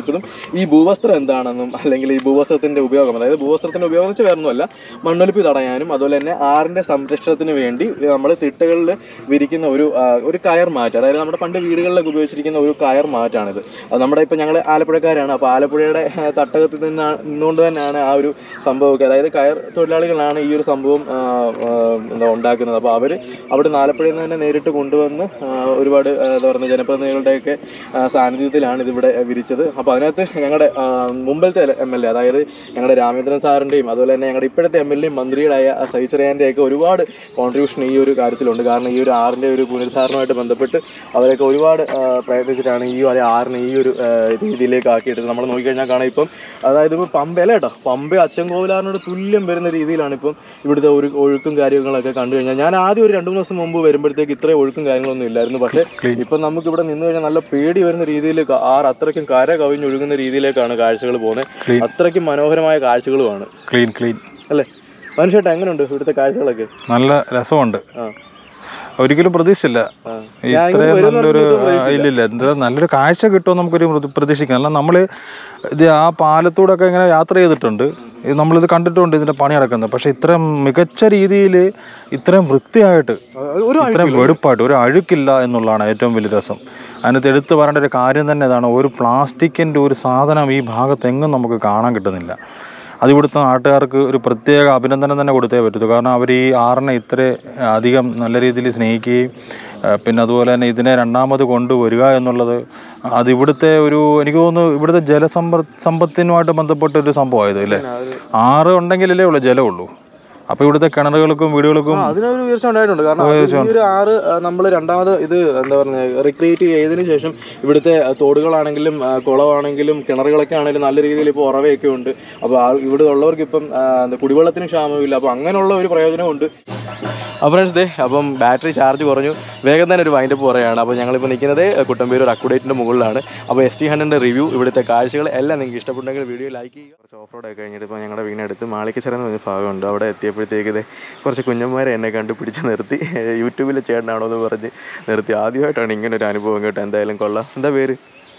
S2: ഈ ഭൂവസ്ത്രം എന്താണെന്നും അല്ലെങ്കിൽ ഈ ഭൂവസ്ത്രത്തിന്റെ ഉപയോഗം അതായത് ഭൂവസ്ത്രത്തിന്റെ ഉപയോഗം എന്ന് വെച്ചാൽ വേറൊന്നുമല്ല മണ്ണൊലിപ്പ് തടയാനും അതുപോലെ തന്നെ ആറിന്റെ സംരക്ഷണത്തിന് വേണ്ടി നമ്മൾ തിട്ടകളിൽ വിരിക്കുന്ന ഒരു ആ, ഒരു കയർ മാറ്റ് അതായത് നമ്മുടെ പണ്ട് വീടുകളിലൊക്കെ ഉപയോഗിച്ചിരിക്കുന്ന ഒരു കയർ മാറ്റാണിത് അത് നമ്മുടെ ഇപ്പം ഞങ്ങൾ ആലപ്പുഴക്കാരാണ് അപ്പോൾ ആലപ്പുഴയുടെ ആ, തട്ടകത്തിൽ നിന്ന് നിന്നുകൊണ്ട് തന്നെയാണ് ആ ഒരു സംഭവമൊക്കെ അതായത് കയർ തൊഴിലാളികളാണ് ഈ ഒരു സംഭവം ആ, ആ, എന്താ ഉണ്ടാക്കുന്നത് അപ്പോൾ അവർ അവിടെ നിന്ന് ആലപ്പുഴയിൽ നിന്ന് തന്നെ നേരിട്ട് കൊണ്ടുവന്ന് ആ, ഒരുപാട് ആ, എന്താ പറയുക ജനപ്രതിനിധികളുടെയൊക്കെ ആ, സാന്നിധ്യത്തിലാണ് ഇതിവിടെ വിരിച്ചത് അപ്പോൾ അതിനകത്ത് ഞങ്ങളുടെ ആ, മുമ്പത്തെ എം എൽ എ അതായത് ഞങ്ങളുടെ രാമേന്ദ്രൻ സാറിൻ്റെയും അതുപോലെ തന്നെ ഞങ്ങളുടെ ഇപ്പോഴത്തെ എം എൽ എയും മന്ത്രിയുടെയായ സഹിച്ചറിയാൻ്റെ ഒക്കെ ഒരുപാട് കോൺട്രിബ്യൂഷൻ ഈ ഒരു കാര്യത്തിലുണ്ട് കാരണം ഈ ഒരു ആറിൻ്റെ ഒരു പുനരുദ്ധാരണമായിട്ട് ബന്ധപ്പെട്ട് അവരൊക്കെ ഒരുപാട് ആ, പ്രയത്നിച്ചിട്ടാണ് ഈ ഒരു ആറിനെ ഈ ഒരു ആ, രീതിയിലേക്ക് ആക്കിയെടുത്തത് നമ്മൾ നോക്കിക്കഴിഞ്ഞാൽ കാണാം ഇപ്പം അതായത് ഇപ്പോൾ പമ്പ അല്ല കേട്ടോ പമ്പ അച്ചൻകോവിലാറിനോട് തുല്യം വരുന്ന രീതിയിലാണ് ഇപ്പം ഇവിടുത്തെ ഒരു ഒഴുക്കും കാര്യങ്ങളൊക്കെ കണ്ടു കഴിഞ്ഞാൽ ഞാൻ ആദ്യം ഒരു രണ്ട് മൂന്ന് ദിവസം മുമ്പ് വരുമ്പോഴത്തേക്ക് ഇത്രയും ഒഴുക്കും കാര്യങ്ങളൊന്നും ഇല്ലായിരുന്നു പക്ഷേ ഇപ്പം നമുക്ക് ഇവിടെ നിന്ന് കഴിഞ്ഞാൽ നല്ല പേടി വരുന്ന രീതിയിൽ ആറ് അത്രയ്ക്കും കര കവിഞ്ഞൊഴുകുന്ന രീതിയിലേക്കാണ് കാഴ്ചകൾ പോകുന്നത് അത്രയ്ക്കും മനോഹരമായ കാഴ്ചകളുമാണ്
S1: ക്ലീൻ ക്ലീൻ
S2: അല്ലേ മനുഷ്യട്ട് എങ്ങനെയുണ്ട് ഇവിടുത്തെ കാഴ്ചകളൊക്കെ
S1: നല്ല രസമുണ്ട്
S2: ആ.
S1: ഒരിക്കലും പ്രതീക്ഷിച്ചില്ല
S2: ആ. ഞാൻ ഇങ്ങോട്ട്
S1: ഇത്രയും
S2: വരുമെന്ന്
S1: നല്ലൊരു
S2: പറഞ്ഞിട്ടും
S1: ആ,
S2: പ്രതീക്ഷിച്ചില്ല.
S1: ഇല്ലില്ല എന്താ നല്ലൊരു കാഴ്ച കിട്ടുമെന്ന് നമുക്കൊരു പ്രതി- പ്രതീക്ഷിക്കാം അല്ല നമ്മൾ ഇത് ആ പാലത്തൂടെ ഒക്കെ ഇങ്ങനെ യാത്ര ചെയ്തിട്ടുണ്ട് ഇത് നമ്മളിത് കണ്ടിട്ടുണ്ട് ഇതിന്റെ പണി നടക്കുന്നത് പക്ഷെ ഇത്രയും മികച്ച രീതിയിൽ ഇത്രയും വൃത്തിയായിട്ട്
S2: ഒരു
S1: ഇത്രയും വെടുപ്പായിട്ട് ഒരു അഴുക്കില്ല എന്നുള്ളതാണ് ഏറ്റവും വലിയ രസം അതിനകത്ത് എടുത്തു പറയേണ്ട ഒരു കാര്യം തന്നെ ഇതാണ് ഒരു പ്ലാസ്റ്റിക്കിൻ്റെ ഒരു സാധനം ഈ ഭാഗത്ത് എങ്ങും നമുക്ക് കാണാൻ കിട്ടുന്നില്ല അത് ഇവിടുത്തെ നാട്ടുകാർക്ക് ഒരു പ്രത്യേക അഭിനന്ദനം തന്നെ കൊടുത്തേ പറ്റൂ കാരണം അവർ ഈ ആറിനെ ഇത്ര അധികം നല്ല രീതിയിൽ സ്നേഹിക്കുകയും ആ, പിന്നെ അതുപോലെ തന്നെ ഇതിനെ രണ്ടാമത് കൊണ്ടുവരിക എന്നുള്ളത് അത് ഇവിടുത്തെ ഒരു എനിക്ക് തോന്നുന്നു ഇവിടുത്തെ ജലസമ്പ സമ്പത്തിനുമായിട്ട് ബന്ധപ്പെട്ട ഒരു സംഭവമായത് അല്ലേ ആറ് ഉണ്ടെങ്കിലല്ലേ ഉള്ളൂ ജലമുള്ളൂ അപ്പോൾ ഇവിടുത്തെ കിണറുകൾക്കും വീടുകൾക്കും
S2: അതിനൊരു ഉയർച്ച ഉണ്ടായിട്ടുണ്ട് കാരണം അത് ഈ ഒരു ആറ് നമ്മൾ രണ്ടാമത് ഇത് എന്താ പറയുക റിക്രിയേറ്റ് ചെയ്തതിന് ശേഷം ഇവിടുത്തെ തോടുകളാണെങ്കിലും ആ, കുളമാണെങ്കിലും കിണറുകളൊക്കെ ആണെങ്കിലും നല്ല രീതിയിൽ ഇപ്പോൾ ഉറവയൊക്കെ ഉണ്ട് അപ്പോൾ ആ ഇവിടെ ഉള്ളവർക്ക് ഇപ്പം ആ, എന്താ കുടിവെള്ളത്തിന് ക്ഷാമമില്ല അപ്പോൾ അങ്ങനെയുള്ള ഒരു പ്രയോജനമുണ്ട് അപ്പോൾ ഫ്രണ്ട്സ് ദേ അപ്പം ബാറ്ററി ചാർജ് കുറഞ്ഞു വേഗം തന്നെ ഒരു വൈൻഡപ്പ് പറയുകയാണ് അപ്പോൾ ഞങ്ങളിപ്പോൾ നിൽക്കുന്നത് കുട്ടമ്പേരൂർ അക്കുഡേറ്റിൻ്റെ മുകളിലാണ് അപ്പോൾ എസ് ടി ഹൺഡ്രഡിൻ്റെ റിവ്യൂ ഇവിടുത്തെ കാഴ്ചകൾ എല്ലാം നിങ്ങൾക്ക് ഇഷ്ടപ്പെട്ടെങ്കിൽ വീഡിയോ ലൈക്ക് ചെയ്യുക കുറച്ച് ഓഫ് റോഡ് ഒക്കെ കഴിഞ്ഞിട്ട് ഇപ്പോൾ ഞങ്ങളുടെ വീടിനടുത്ത് മാളിക്കച്ചറ എന്ന് പറഞ്ഞ ഭാഗമുണ്ട് അവിടെ എത്തിയപ്പോഴത്തേക്ക് ഇത് കുറച്ച് കുഞ്ഞന്മാരെ എന്നെ കണ്ട് പിടിച്ച് നിർത്തി യൂട്യൂബിലെ ചേട്ടനാണോ എന്ന് പറഞ്ഞ് നിർത്തി ആദ്യമായിട്ടാണ് ഇങ്ങനെ ഒരു അനുഭവം കേട്ടോ എന്തായാലും കൊള്ളാം എന്താ പേര്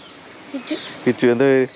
S2: കിച്ചു എന്താ പേര്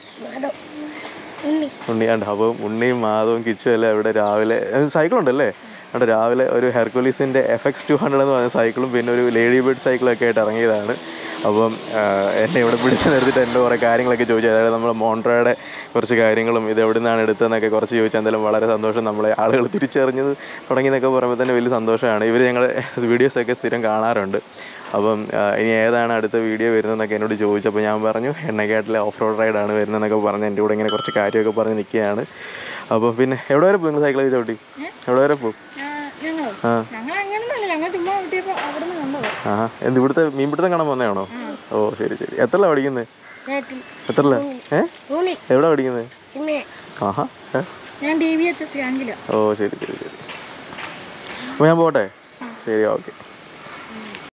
S2: ഉണ്ണിയാണ്ട് അപ്പം ഉണ്ണിയും മാധവും കിച്ചും എല്ലാം ഇവിടെ രാവിലെ സൈക്കിൾ ഉണ്ടല്ലേ അവിടെ രാവിലെ ഒരു ഹെർക്കുലീസിൻ്റെ എഫ് എക്സ് ടു ഹൺഡ്രഡ് എന്ന് പറഞ്ഞ സൈക്കിളും പിന്നെ ഒരു ലേഡി ബേർഡ് സൈക്കിളൊക്കെ ആയിട്ട് ഇറങ്ങിയതാണ് അപ്പം ആ, എന്നെ ഇവിടെ പിടിച്ച് നിർത്തിയിട്ട് എൻ്റെ കുറേ കാര്യങ്ങളൊക്കെ ചോദിച്ചു അതായത് നമ്മൾ മോണ്ട്രയുടെ കുറച്ച് കാര്യങ്ങളും ഇത് എവിടെ നിന്നാണ് എടുത്തതെന്നൊക്കെ കുറച്ച് ചോദിച്ചാൽ എന്തായാലും വളരെ സന്തോഷം നമ്മളെ ആളുകൾ തിരിച്ചറിഞ്ഞത് തുടങ്ങിയെന്നൊക്കെ പറയുമ്പോൾ തന്നെ വലിയ സന്തോഷമാണ് ഇവർ ഞങ്ങളുടെ വീഡിയോസൊക്കെ സ്ഥിരം കാണാറുണ്ട് അപ്പം ആ, ഇനി ഏതാണ് അടുത്ത വീഡിയോ വരുന്നതെന്നൊക്കെ എന്നോട് ചോദിച്ചപ്പോൾ ഞാൻ പറഞ്ഞു എണ്ണക്കാട്ടിലെ ഓഫ് റോഡ് റൈഡാണ് വരുന്നതെന്നൊക്കെ പറഞ്ഞ് എൻ്റെ കൂടെ ഇങ്ങനെ കുറച്ച് കാര്യമൊക്കെ പറഞ്ഞ് നിൽക്കുകയാണ് അപ്പോൾ പിന്നെ എവിടെ വരെ പോകും സൈക്കിളൊക്കെ ചവിട്ടി എവിടെ വരെ പോകും
S4: ഞങ്ങളോ
S2: ആ
S4: ഞങ്ങൾ അങ്ങനൊന്നുമല്ല ഞങ്ങൾ ചുമ്മാ കിട്ടിയപ്പോ അവിടെ നിന്ന് കണ്ടത്
S2: ആ എന്ത് ഇവിടുത്തെ മീൻപിടുത്തം കാണാൻ വന്നതാണോ ഓ ശരി ശരി എത്രല്ല പഠിക്കുന്നത് എത്രല്ല ഏ
S4: ഊണി
S2: എവിടെ പഠിക്കുന്നത്
S4: പിന്നെ
S2: ആഹാ ഏ?
S4: ഞാൻ ഡി ബി എച്ച് എസ് റാങ്കിലോ
S2: ഓ ശരി ശരി ശരി അപ്പോൾ ഞാൻ പോട്ടെ ശരി ഓക്കെ